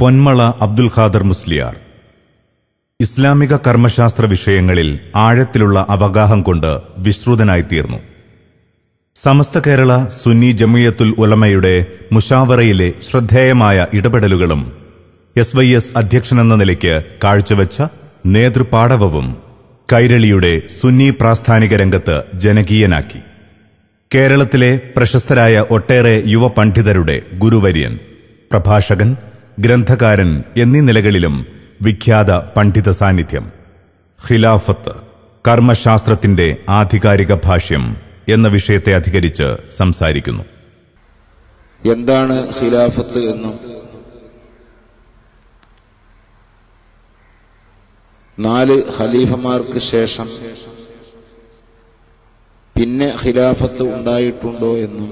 പൊന്മള അബ്ദുൽ ഖാദർ മുസ്ലിയാർ ഇസ്ലാമിക കർമ്മശാസ്ത്ര വിഷയങ്ങളിൽ ആഴത്തിലുള്ള അവഗാഹം കൊണ്ട് വിശ്രുതനായിത്തീർന്നു സമസ്ത കേരള സുന്നി ജമിയത്തുൽ ഉലമയുടെ മുഷാവറയിലെ ശ്രദ്ധേയമായ ഇടപെടലുകളും എസ് വൈ എസ് അധ്യക്ഷനെന്ന നിലയ്ക്ക് കാഴ്ചവെച്ച നേതൃപാടവവും കൈരളിയുടെ സുന്നി പ്രാസ്ഥാനിക രംഗത്ത് ജനകീയനാക്കി കേരളത്തിലെ പ്രശസ്തരായ ഒട്ടേറെ യുവ പണ്ഡിതരുടെ ഗുരുവര്യൻ പ്രഭാഷകൻ ഗ്രന്ഥകാരൻ എന്നീ നിലകളിലും വിഖ്യാത പണ്ഡിത സാന്നിധ്യം ഖിലാഫത്ത് കർമ്മശാസ്ത്രത്തിന്റെ ആധികാരിക ഭാഷ്യം എന്ന വിഷയത്തെ അധികരിച്ച് സംസാരിക്കുന്നു എന്താണ് ഖിലാഫത്ത് എന്നും നാല് ഖലീഫമാർക്ക് ശേഷം പിന്നെ ഖിലാഫത്ത് ഉണ്ടായിട്ടുണ്ടോ എന്നും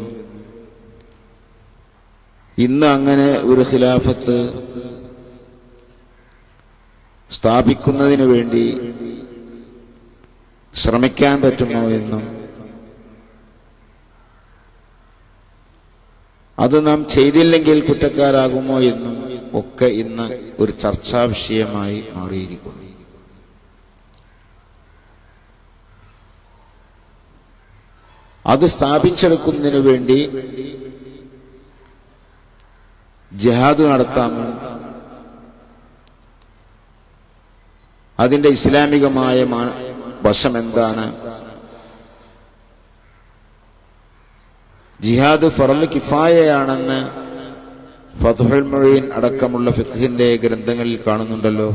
ഇന്ന് അങ്ങനെ ഒരു ഖിലാഫത്ത് സ്ഥാപിക്കുന്നതിന് വേണ്ടി ശ്രമിക്കാൻ പറ്റുമോ എന്നും അത് നാം ചെയ്തില്ലെങ്കിൽ കുറ്റക്കാരാകുമോ എന്നും ഒക്കെ ഇന്ന് ഒരു ചർച്ചാ വിഷയമായി മാറിയിരിക്കുന്നു അത് സ്ഥാപിച്ചെടുക്കുന്നതിന് വേണ്ടി ജിഹാദ് നടത്താമോ അതിന്റെ ഇസ്ലാമികമായ മാ- വശം എന്താണ് ജിഹാദ് ഫറല് കിഫായയാണെന്ന് ഫതുഹുൽ മൊഴീൻ അടക്കമുള്ള ഫിഖിന്റെ ഗ്രന്ഥങ്ങളിൽ കാണുന്നുണ്ടല്ലോ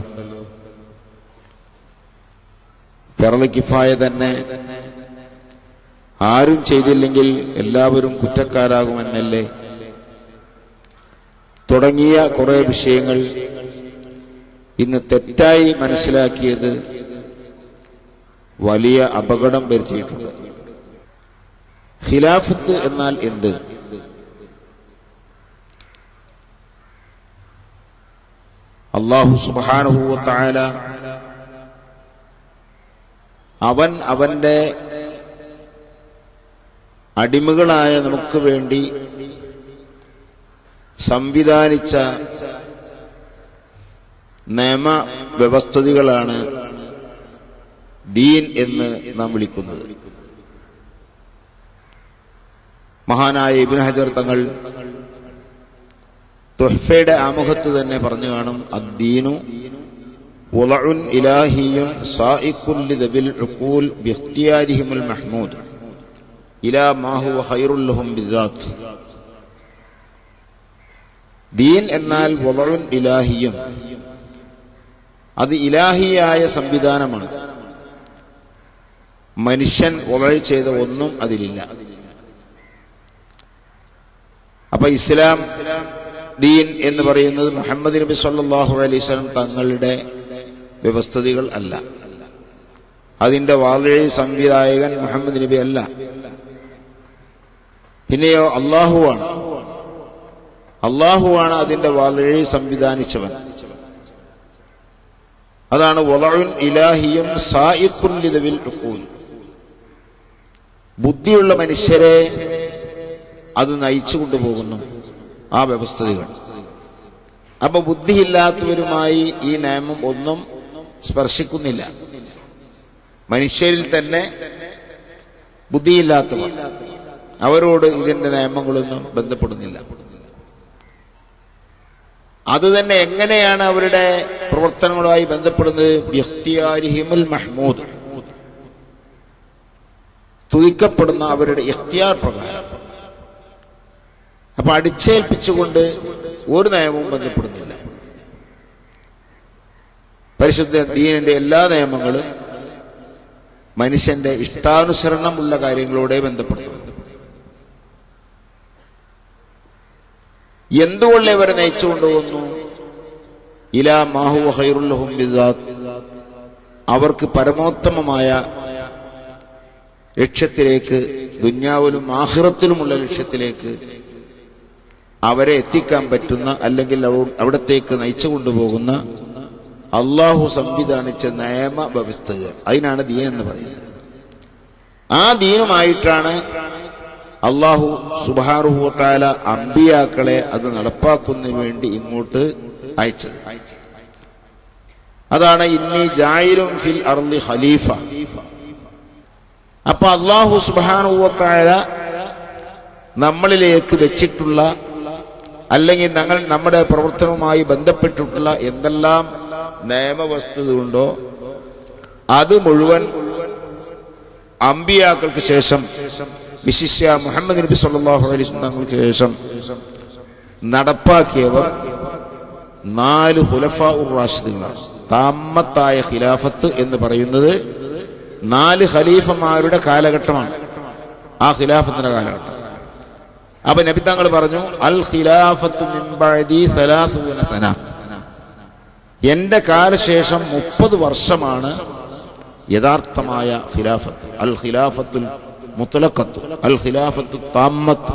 ഫറല് കിഫായ തന്നെ ആരും ചെയ്തില്ലെങ്കിൽ എല്ലാവരും കുറ്റക്കാരാകുമെന്നല്ലേ തുടങ്ങിയ കുറെ വിഷയങ്ങൾ ഇന്ന് തെറ്റായി മനസ്സിലാക്കിയത് വലിയ അപകടം വരുത്തിയിട്ടുണ്ട് ഖിലാഫത്ത് എന്നാൽ എന്ത് അള്ളാഹു സുബാനുഭൂവത്തായ അവൻ അവന്റെ അടിമകളായ നമുക്ക് വേണ്ടി സംവിധാനിച്ച നിയമ വ്യവസ്ഥിതികളാണ് ദീൻ എന്ന് നാം വിളിക്കുന്നത് മഹാനായ ഇബിൻ ഹജർ തങ്ങൾ തുഹ്ഫയുടെ ആമുഖത്ത് തന്നെ പറഞ്ഞു കാണും അദ്ദീനു ഉളഉൻ ഇലാഹിയുൻ സായിഖുൻ ലിദബിൽ ഉഖൂൽ ബിഖ്തിയാരിഹിമുൽ മഹ്മൂദ് ഇലാ മാ ഹുവ ഖൈറുൽ ലഹും ബിദാത്ത് ദീൻ എന്നാൽ ഉളഉൻ ഇലാഹിയും അത് ഇലാഹിയായ സംവിധാനമാണ് മനുഷ്യൻ ഉള ചെയ്ത ഒന്നും അതിലില്ല അപ്പൊ ഇസ്ലാം ദീൻ എന്ന് പറയുന്നത് മുഹമ്മദ് നബി സല്ലല്ലാഹു അലൈഹി വസല്ലം തങ്ങളുടെ വ്യവസ്ഥിതികൾ അല്ല അതിന്റെ വാഴ സംവിധായകൻ മുഹമ്മദ് നബി അല്ല പിന്നെയോ അള്ളാഹുവാണ് അള്ളാഹുവാണ് അതിന്റെ വാഴ സംവിധാനിച്ചവൻ അതാണ് വലഉൻ ഇലാഹിയും സായിഖുൻ ലിദവിൽ ഉഖൂൽ ബുദ്ധിയുള്ള മനുഷ്യരെ അത് നയിച്ചു കൊണ്ടുപോകുന്നു ആ വ്യവസ്ഥകൾ അപ്പൊ ബുദ്ധിയില്ലാത്തവരുമായി ഈ നിയമം ഒന്നും സ്പർശിക്കുന്നില്ല മനുഷ്യരിൽ തന്നെ ബുദ്ധിയില്ലാത്തവർ അവരോട് ഇതിന്റെ നിയമങ്ങളൊന്നും ബന്ധപ്പെടുന്നില്ല അത് തന്നെ എങ്ങനെയാണ് അവരുടെ പ്രവർത്തനങ്ങളുമായി ബന്ധപ്പെടുന്നത് ഇഖ്തിയാരിഹിമുൽ മഹ്മൂദ് തുതിക്കപ്പെടുന്ന അവരുടെ ഇഖ്തിയാർ പ്രകാരം അപ്പൊ അടിച്ചേൽപ്പിച്ചുകൊണ്ട് ഒരു നിയമവും ബന്ധപ്പെടുന്നില്ല പരിശുദ്ധ ദീനിന്റെ എല്ലാ നിയമങ്ങളും മനുഷ്യന്റെ ഇഷ്ടാനുസരണമുള്ള കാര്യങ്ങളോടെ ബന്ധപ്പെടുന്നു എന്തുകൊണ്ട് ഇവരെ നയിച്ചു കൊണ്ടുപോകുന്നു ഇലാ മാഹു ഹൈറുല്ലഹും ബിദാത്ത് അവർക്ക് പരമോത്തമമായ ലക്ഷ്യത്തിലേക്ക് ദുന്യാവിലും ആഹ്റത്തിലുമുള്ള ലക്ഷ്യത്തിലേക്ക് അവരെ എത്തിക്കാൻ പറ്റുന്ന അല്ലെങ്കിൽ അവ- അവിടത്തേക്ക് നയിച്ചു കൊണ്ടുപോകുന്ന അള്ളാഹു സംവിധാനിച്ച നിയമ വ്യവസ്ഥകൾ അതിനാണ് ദീൻ എന്ന് പറയുന്നത് ആ ദീനുമായിട്ടാണ് അള്ളാഹു സുബാറുഹുത്താല അമ്പിയാക്കളെ അത് നടപ്പാക്കുന്നതിന് വേണ്ടി ഇങ്ങോട്ട് അയച്ചത് അതാണ് ഇന്നി ജായിരും ഫിൽ അർലി ഖലീഫ അപ്പൊ അള്ളാഹു സുബാനുവത്തായ നമ്മളിലേക്ക് വെച്ചിട്ടുള്ള അല്ലെങ്കിൽ ഞങ്ങൾ നമ്മുടെ പ്രവർത്തനവുമായി ബന്ധപ്പെട്ടിട്ടുള്ള എന്തെല്ലാം നിയമവസ്തുതയുണ്ടോ അത് മുഴുവൻ അമ്പിയാക്കൾക്ക് ശേഷം വിശിഷ്യ മുഹമ്മദ് നബി സല്ലല്ലാഹു അലൈഹി വസല്ലം തങ്ങൾക്ക് ശേഷം നടപ്പാക്കിയവർ നാല് ഹുലഫാ ഉർ റാഷിദുകളാണ് താമത്തായ ഖിലാഫത്ത് എന്ന് പറയുന്നത് നാല് ഖലീഫമാരുടെ കാലഘട്ടമാണ് ആ ഖിലാഫത്തിന്റെ കാലഘട്ടം അപ്പൊ നബി തങ്ങൾ പറഞ്ഞു അൽ ഖിലാഫത്തു മിൻ ബഅദി സലാസൂന സന എന്റെ കാലശേഷം മുപ്പത് വർഷമാണ് യഥാർത്ഥമായ ഖിലാഫത്ത് അൽ ഖിലാഫത്തുൽ മുത്തലക്കത്തു അൽ ഖിലാഫത്തു താമത്ത്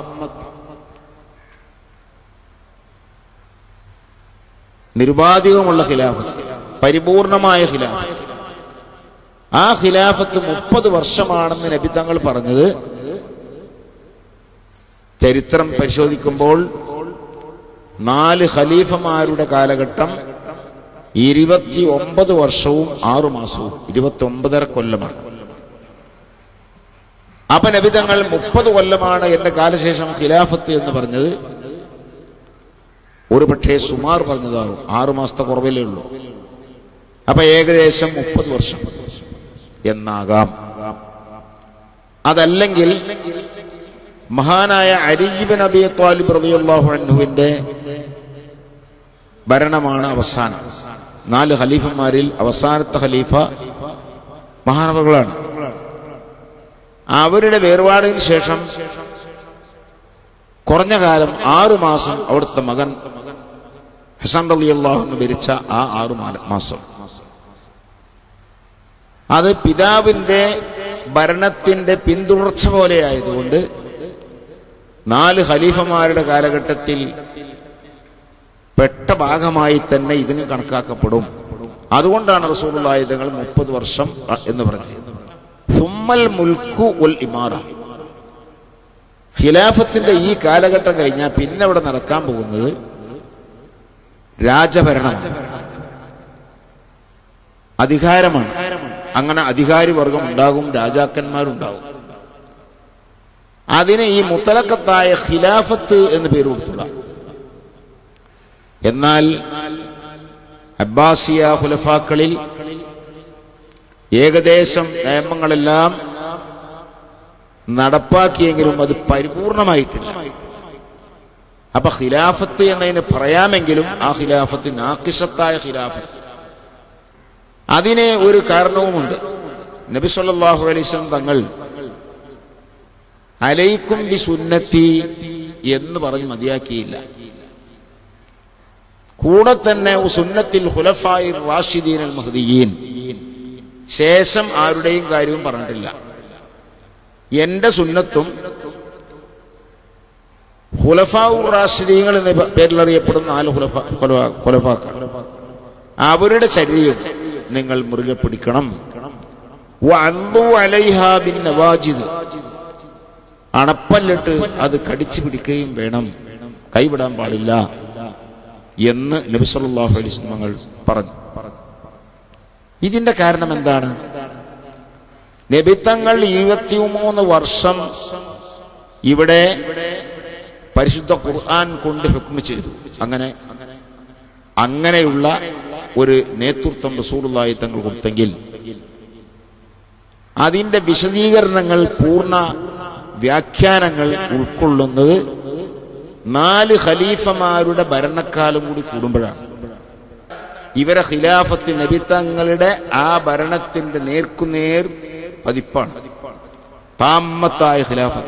നിരുപാധികമുള്ള ഖിലാഫത്ത് പരിപൂർണമായ ഖിലാഫത്ത് ആ ഖിലാഫത്ത് മുപ്പത് വർഷമാണെന്ന് നബി തങ്ങൾ പറഞ്ഞത് ചരിത്രം പരിശോധിക്കുമ്പോൾ നാല് ഖലീഫമാരുടെ കാലഘട്ടം ഇരുപത്തി ഒമ്പത് വർഷവും ആറു മാസവും ഇരുപത്തി ഒമ്പതര കൊല്ലമാണ് അപ്പൊ നബി തങ്ങൾ മുപ്പത് കൊല്ലമാണ് എന്റെ കാലശേഷം ഖിലാഫത്ത് എന്ന് പറഞ്ഞത് ഒരു പക്ഷേ സുമാർ പറഞ്ഞതാകും ആറു മാസത്തെ കുറവല്ലേ ഉള്ളൂ അപ്പൊ ഏകദേശം മുപ്പത് വർഷം എന്നാകാം അതല്ലെങ്കിൽ മഹാനായ അരീബൻ അബി താലിബ് റളിയല്ലാഹു അൻഹുവിന്റെ ഭരണമാണ് അവസാനം നാല് ഖലീഫന്മാരിൽ അവസാനത്തെ ഖലീഫ മഹാനവകളാണ് അവരുടെ വേർപാടിന് ശേഷം കുറഞ്ഞ കാലം ആറു മാസം അവിടുത്തെ മകൻ ഹസൻ അലി അള്ളാഹുന്ന് ഭരിച്ച ആ ആറു മാല- മാസം അത് പിതാവിന്റെ ഭരണത്തിന്റെ പിന്തുടർച്ച പോലെ ആയതുകൊണ്ട് നാല് ഖലീഫമാരുടെ കാലഘട്ടത്തിൽ പെട്ട ഭാഗമായി തന്നെ ഇതിന് കണക്കാക്കപ്പെടും അതുകൊണ്ടാണ് റസൂലുള്ളാഹി തങ്ങൾ മുപ്പത് വർഷം അ, എന്ന് പറഞ്ഞത് ഹുമ്മൽ മുൽക്കു ഉൽ ഇമാറ ഖിലാഫത്തിന്റെ ഈ കാലഘട്ടം കഴിഞ്ഞാൽ പിന്നെ അവിടെ നടക്കാൻ പോകുന്നത് രാജഭരണമാണ് അധികാരമാണ് അങ്ങനെ അധികാരി വർഗം ഉണ്ടാകും രാജാക്കന്മാരുണ്ടാകും അതിന് ഈ മുത്തലക്കത്തായ ഖിലാഫത്ത് എന്ന് പേര് കൊടുത്തുള്ള എന്നാൽ അബ്ബാസിയ ഖുലഫാക്കളിൽ ഏകദേശം നിയമങ്ങളെല്ലാം നടപ്പാക്കിയെങ്കിലും അത് പരിപൂർണമായിട്ടില്ല അപ്പൊ ഖിലാഫത്ത് എന്നതിന് പറയാമെങ്കിലും ആ ഖിലാഫത്ത് നാക്കിഷത്തായ ഖിലാഫത്ത് അതിന് ഒരു കാരണവുമുണ്ട് നബി സല്ലല്ലാഹു അലൈഹി വസല്ലം തങ്ങൾ അലൈക്കും ബി സുന്നത്തി എന്ന് പറഞ്ഞ് മതിയാക്കിയില്ല കൂടെ തന്നെ സുന്നത്തിൽ ഹുലഫായി റാഷിദീൻ അൽ മഹ്ദിയീൻ ശേഷം ആരുടെയും കാര്യവും പറഞ്ഞിട്ടില്ല എന്റെ സുന്നത്തും ഹുലഫാഉ റാഷിദീങ്ങൾ എന്ന പേരിൽ അറിയപ്പെടുന്ന നാല് ഹുലഫ ഹുലഫ- ഹുലഫാക്കൾ അവരുടെ ചര്യയും നിങ്ങൾ മുറുകെ പിടിക്കണം വഅദ്ദു അലൈഹാ ബിൻ നവാജിദ് അണപ്പല്ലിട്ട് അത് കടിച്ചു പിടിക്കുകയും വേണം കൈവിടാൻ പാടില്ല എന്ന് നബി സല്ലല്ലാഹു അലൈഹി വസല്ലം തങ്ങൾ പറഞ്ഞു ഇതിന്റെ കാരണം എന്താണ് നബിത്തങ്ങൾ ഇരുപത്തിമൂന്ന് വർഷം ഇവിടെ പരിശുദ്ധ ഖുർആൻ കൊണ്ട് ഹുക്മ ചെയ്തു അങ്ങനെ അങ്ങനെയുള്ള ഒരു നേതൃത്വം റസൂലുള്ളാഹി തങ്ങൾ കൊടുത്തെങ്കിൽ അതിന്റെ വിശദീകരണങ്ങൾ പൂർണ്ണ വ്യാഖ്യാനങ്ങൾ ഉൾക്കൊള്ളുന്നത് നാല് ഖലീഫമാരുടെ ഭരണക്കാലം കൂടി കൂടുമ്പോഴാണ് ഇവരെ ഖിലാഫത്ത് നബിത്തങ്ങളുടെ ആ ഭരണത്തിന്റെ നേർക്കുനേർ പതിപ്പാണ് താമത്തായ ഖിലാഫത്ത്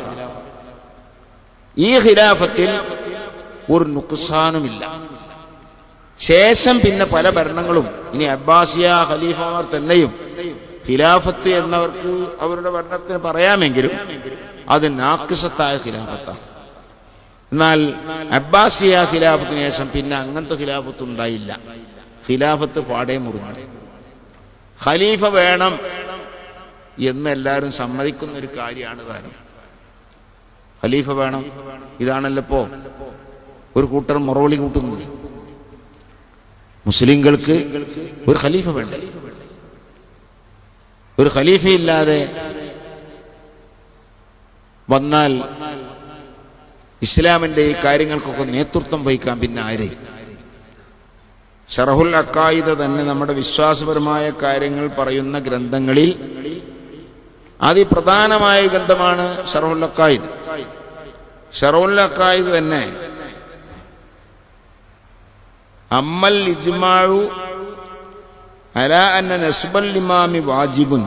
ഈ ഖിലാഫത്തിൽ ഒരു നുക്സാനുമില്ല ശേഷം പിന്നെ പല ഭരണങ്ങളും ഇനി അബ്ബാസിയ ഖലീഫമാർ തന്നെയും ഖിലാഫത്ത് എന്നവർക്ക് അവരുടെ ഭരണത്തിന് പറയാമെങ്കിലും അത് നാക്കിസത്തായ ഖിലാഫത്താണ് എന്നാൽ അബ്ബാസിയ ഖിലാഫത്തിന് ശേഷം പിന്നെ അങ്ങനത്തെ ഖിലാഫത്ത് ഉണ്ടായില്ല ഖിലാഫത്ത് പാടെ മുറിഞ്ഞു ഖലീഫ വേണം എന്ന് എല്ലാവരും സമ്മതിക്കുന്ന ഒരു കാര്യമാണ് താനും ഖലീഫ വേണം ഇതാണല്ലോ ഇപ്പോ ഒരു കൂട്ടർ മറുപടി കൂട്ടുന്നത് മുസ്ലിങ്ങൾക്ക് ഒരു ഖലീഫ വേണ്ട ഒരു ഖലീഫയില്ലാതെ വന്നാൽ ഇസ്ലാമിന്റെ ഈ കാര്യങ്ങൾക്കൊക്കെ നേതൃത്വം വഹിക്കാൻ പിന്നെ ആരെ ഷറഹുൽ അക്കായിദ തന്നെ നമ്മുടെ വിശ്വാസപരമായ കാര്യങ്ങൾ പറയുന്ന ഗ്രന്ഥങ്ങളിൽ അതിപ്രധാനമായ ഗ്രന്ഥമാണ് ഷറഹുൽ അക്കായിദ് ഷറഹുൽ അക്കായിദ് തന്നെ അമ്മൽ ഇജ്മാഉ അല അന്ന നസ്ബൽ ഇമാമി വാജിബുൻ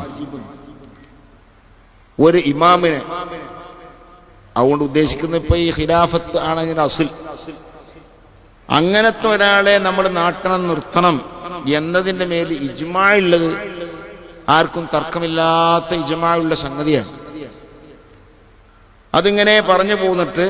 ഒരു ഇമാമിനെ അതുകൊണ്ട് ഉദ്ദേശിക്കുന്ന ഇപ്പൊ ഈ ഖിലാഫത്ത് ആണ് അതിന്റെ അസുൽ അങ്ങനത്തെ ഒരാളെ നമ്മൾ നാട്ടണം നിർത്തണം എന്നതിൻ്റെ മേൽ ഇജ്മാ ഉള്ളത് ആർക്കും തർക്കമില്ലാത്ത ഇജ്മാ ഉള്ള സംഗതിയാണ് അതിങ്ങനെ പറഞ്ഞു പോന്നിട്ട്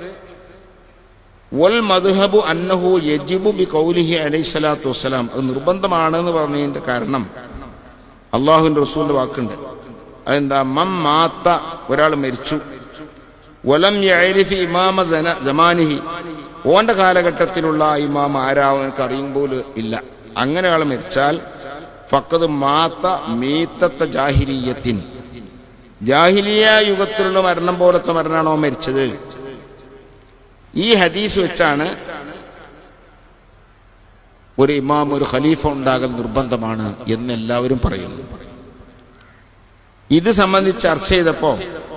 വൽ മദ്ഹബു അന്നഹു യജിബു ബി കൗലിഹി അലൈഹി സ്വലാത്തു വസ്സലാം അത് നിർബന്ധമാണ് എന്ന് പറഞ്ഞതിന്റെ കാരണം അള്ളാഹുവിന്റെ റസൂലിന്റെ വാക്കുണ്ട് അതെന്താ മം മാത്ത ഒരാൾ മരിച്ചു വലം യഅരിഫ് ഇമാമ സന- ജമാനിഹി ഓന്റെ കാലഘട്ടത്തിലുള്ള ആ ഇമാം ആരാവും എനിക്ക് അറിയും പോലും ഇല്ല അങ്ങനെ ആൾ മരിച്ചാൽ ഫക്കത് മാത്ത മീത്തത്ത ജാഹിലീയത്തിൻ ജാഹിലിയ യുഗത്തിലുള്ള മരണം പോലത്തെ മരണമാണോ മരിച്ചത് ഈ ഹദീസ് വെച്ചാണ് ഒരു ഇമാം ഒരു ഖലീഫ ഉണ്ടാകൽ നിർബന്ധമാണ് എന്ന് എല്ലാവരും പറയുന്നു ഇത് സംബന്ധിച്ച് ചർച്ച ചെയ്തപ്പോ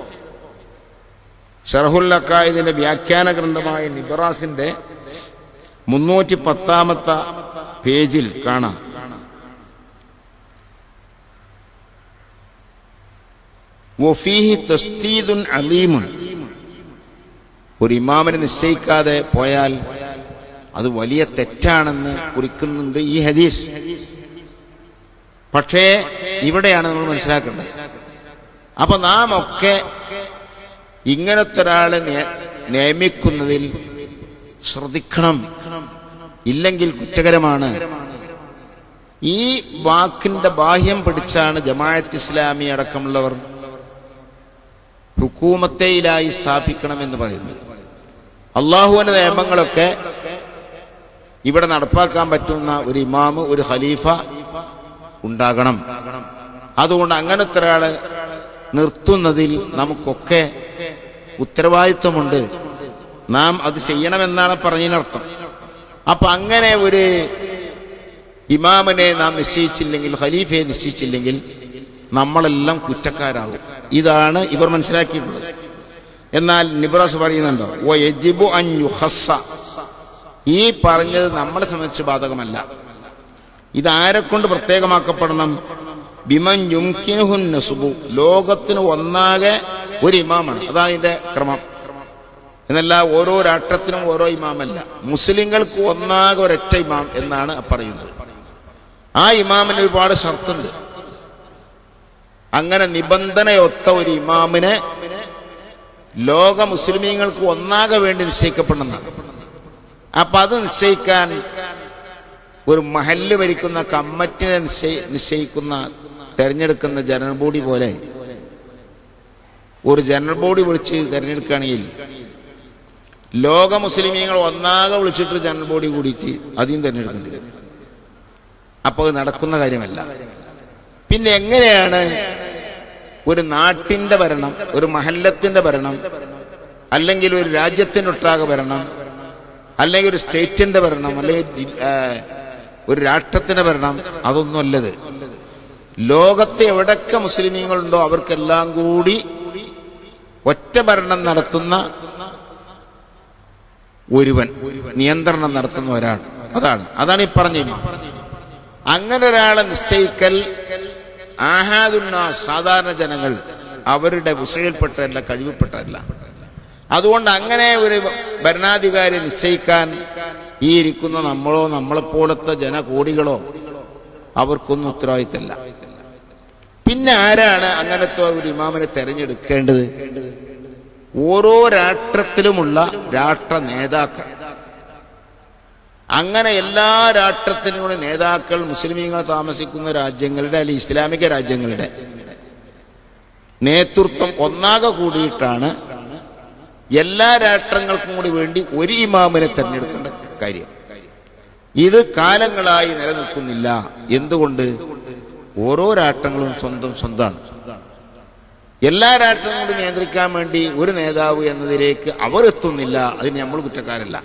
ഷറഹുൽ അക്കായതിന്റെ വ്യാഖ്യാന ഗ്രന്ഥമായ നിബറാസിന്റെ മുന്നൂറ്റി പത്താമത്തെ പേജിൽ കാണാം വഫീഹി തസ്തീദുൻ അലീമുൻ ഒരു ഇമാമിനെ നിശ്ചയിക്കാതെ പോയാൽ അത് വലിയ തെറ്റാണെന്ന് കുറിക്കുന്നുണ്ട് ഈ ഹദീസ് പക്ഷേ ഇവിടെയാണ് നമ്മൾ മനസ്സിലാക്കേണ്ടത് അപ്പൊ നാം ഒക്കെ ഇങ്ങനത്തെ ഒരാളെ നിയ- നിയമിക്കുന്നതിൽ ശ്രദ്ധിക്കണം ഇല്ലെങ്കിൽ കുറ്റകരമാണ് ഈ വാക്കിന്റെ ബാഹ്യം പിടിച്ചാണ് ജമാഅത്ത് ഇസ്ലാമി അടക്കമുള്ളവർ ഹുക്കൂമത്തേയിലായി സ്ഥാപിക്കണമെന്ന് പറയുന്നത് അള്ളാഹുവിന്റെ നിയമങ്ങളൊക്കെ ഇവിടെ നടപ്പാക്കാൻ പറ്റുന്ന ഒരു ഇമാമ് ഒരു ഖലീഫ ഉണ്ടാകണം അതുകൊണ്ട് അങ്ങനത്തെ ഒരാളെ നിർത്തുന്നതിൽ നമുക്കൊക്കെ ഉത്തരവാദിത്വമുണ്ട് നാം അത് ചെയ്യണമെന്നാണ് പറഞ്ഞതിനർത്ഥം അപ്പൊ അങ്ങനെ ഒരു ഇമാമിനെ നാം നിശ്ചയിച്ചില്ലെങ്കിൽ ഖലീഫയെ നിശ്ചയിച്ചില്ലെങ്കിൽ നമ്മളെല്ലാം കുറ്റക്കാരാകും ഇതാണ് ഇവർ മനസ്സിലാക്കിയിട്ടുള്ളത് എന്നാൽ നിബ്രാസ് പറയുന്നുണ്ടോ ഓ യജിബു അൻ യുഹസ്സ ഈ പറഞ്ഞത് നമ്മളെ സംബന്ധിച്ച് ബാധകമല്ല ഇതാരെ കൊണ്ട് പ്രത്യേകമാക്കപ്പെടണം ബിമൻ യുംകിനുഹുൻ നസുബു ലോകത്തിന് ഒന്നാകെ ഒരു ഇമാമാണ് അതാണ് ഇതിന്റെ ക്രമം എന്നല്ല ഓരോ രാഷ്ട്രത്തിനും ഓരോ ഇമാമല്ല മുസ്ലിങ്ങൾക്ക് ഒന്നാകെ ഒരൊറ്റ ഇമാം എന്നാണ് പറയുന്നത് ആ ഇമാമിന് ഒരുപാട് ഷർത്തുണ്ട് അങ്ങനെ നിബന്ധനയൊത്ത ഒരു ഇമാമിനെ ലോക മുസ്ലിമീങ്ങൾക്ക് ഒന്നാകെ വേണ്ടി നിശ്ചയിക്കപ്പെടുന്നതാണ് അപ്പൊ അത് നിശ്ചയിക്കാൻ ഒരു മഹല്ല് ഭരിക്കുന്ന കമ്മറ്റിനെ നിശ്ചയി നിശ്ചയിക്കുന്ന തെരഞ്ഞെടുക്കുന്ന ജനറൽ ബോഡി പോലെ ഒരു ജനറൽ ബോഡി വിളിച്ച് തെരഞ്ഞെടുക്കുകയാണെങ്കിൽ ലോക മുസ്ലിമീങ്ങൾ ഒന്നാകെ വിളിച്ചിട്ട് ജനറൽ ബോഡി കൂടിയിട്ട് അധികം തെരഞ്ഞെടുക്കേണ്ടി വരും അപ്പോൾ അത് നടക്കുന്ന കാര്യമല്ല പിന്നെ എങ്ങനെയാണ് ഒരു നാട്ടിന്റെ ഭരണം ഒരു മഹല്ലത്തിന്റെ ഭരണം അല്ലെങ്കിൽ ഒരു രാജ്യത്തിന്റെ ഒട്ടാകെ ഭരണം അല്ലെങ്കിൽ ഒരു സ്റ്റേറ്റിന്റെ ഭരണം അല്ലെങ്കിൽ ജി- ആ, ഒരു രാഷ്ട്രത്തിന്റെ ഭരണം അതൊന്നുമല്ലത് ലോകത്തെ എവിടൊക്കെ മുസ്ലിമീങ്ങളുണ്ടോ അവർക്കെല്ലാം കൂടി ഒറ്റ ഭരണം നടത്തുന്ന ഒരുവൻ നിയന്ത്രണം നടത്തുന്ന ഒരാൾ അതാണ് അതാണ് ഈ പറഞ്ഞ ഇമാം അങ്ങനെ ഒരാളെ നിശ്ചയിക്കൽ ആഹാദുന്ന സാധാരണ ജനങ്ങൾ അവരുടെ വിഷയപ്പെട്ടതല്ല കഴിവിപ്പെട്ടതല്ല അതുകൊണ്ട് അങ്ങനെ ഒരു ഭരണാധികാരി നിശ്ചയിക്കാൻ ഈ ഇരിക്കുന്ന നമ്മളോ നമ്മളെപ്പോലത്തെ ജനകോടികളോ അവർക്കൊന്നും ഉത്തരവാദിത്തമല്ല പിന്നെ ആരാണ് അങ്ങനത്തെ ഒരു ഇമാമിനെ തെരഞ്ഞെടുക്കേണ്ടത് ഓരോ രാഷ്ട്രത്തിലുമുള്ള രാഷ്ട്ര നേതാക്കൾ അങ്ങനെ എല്ലാ രാഷ്ട്രത്തിലുള്ള നേതാക്കൾ മുസ്ലിമീങ്ങൾ താമസിക്കുന്ന രാജ്യങ്ങളുടെ അല്ലെങ്കിൽ ഇസ്ലാമിക രാജ്യങ്ങളുടെ നേതൃത്വം ഒന്നാകെ കൂടിയിട്ടാണ് എല്ലാ രാഷ്ട്രങ്ങൾക്കും കൂടി വേണ്ടി ഒരു ഇമാമിനെ തെരഞ്ഞെടുക്കേണ്ട കാര്യം ഇത് കാലങ്ങളായി നിലനിൽക്കുന്നില്ല എന്തുകൊണ്ട് ഓരോ രാഷ്ട്രങ്ങളും സ്വന്തം സ്വന്തമാണ് എല്ലാ രാഷ്ട്രങ്ങളും നിയന്ത്രിക്കാൻ വേണ്ടി ഒരു നേതാവ് എന്നതിലേക്ക് അവർ എത്തുന്നില്ല അതിന് നമ്മൾ കുറ്റക്കാരല്ല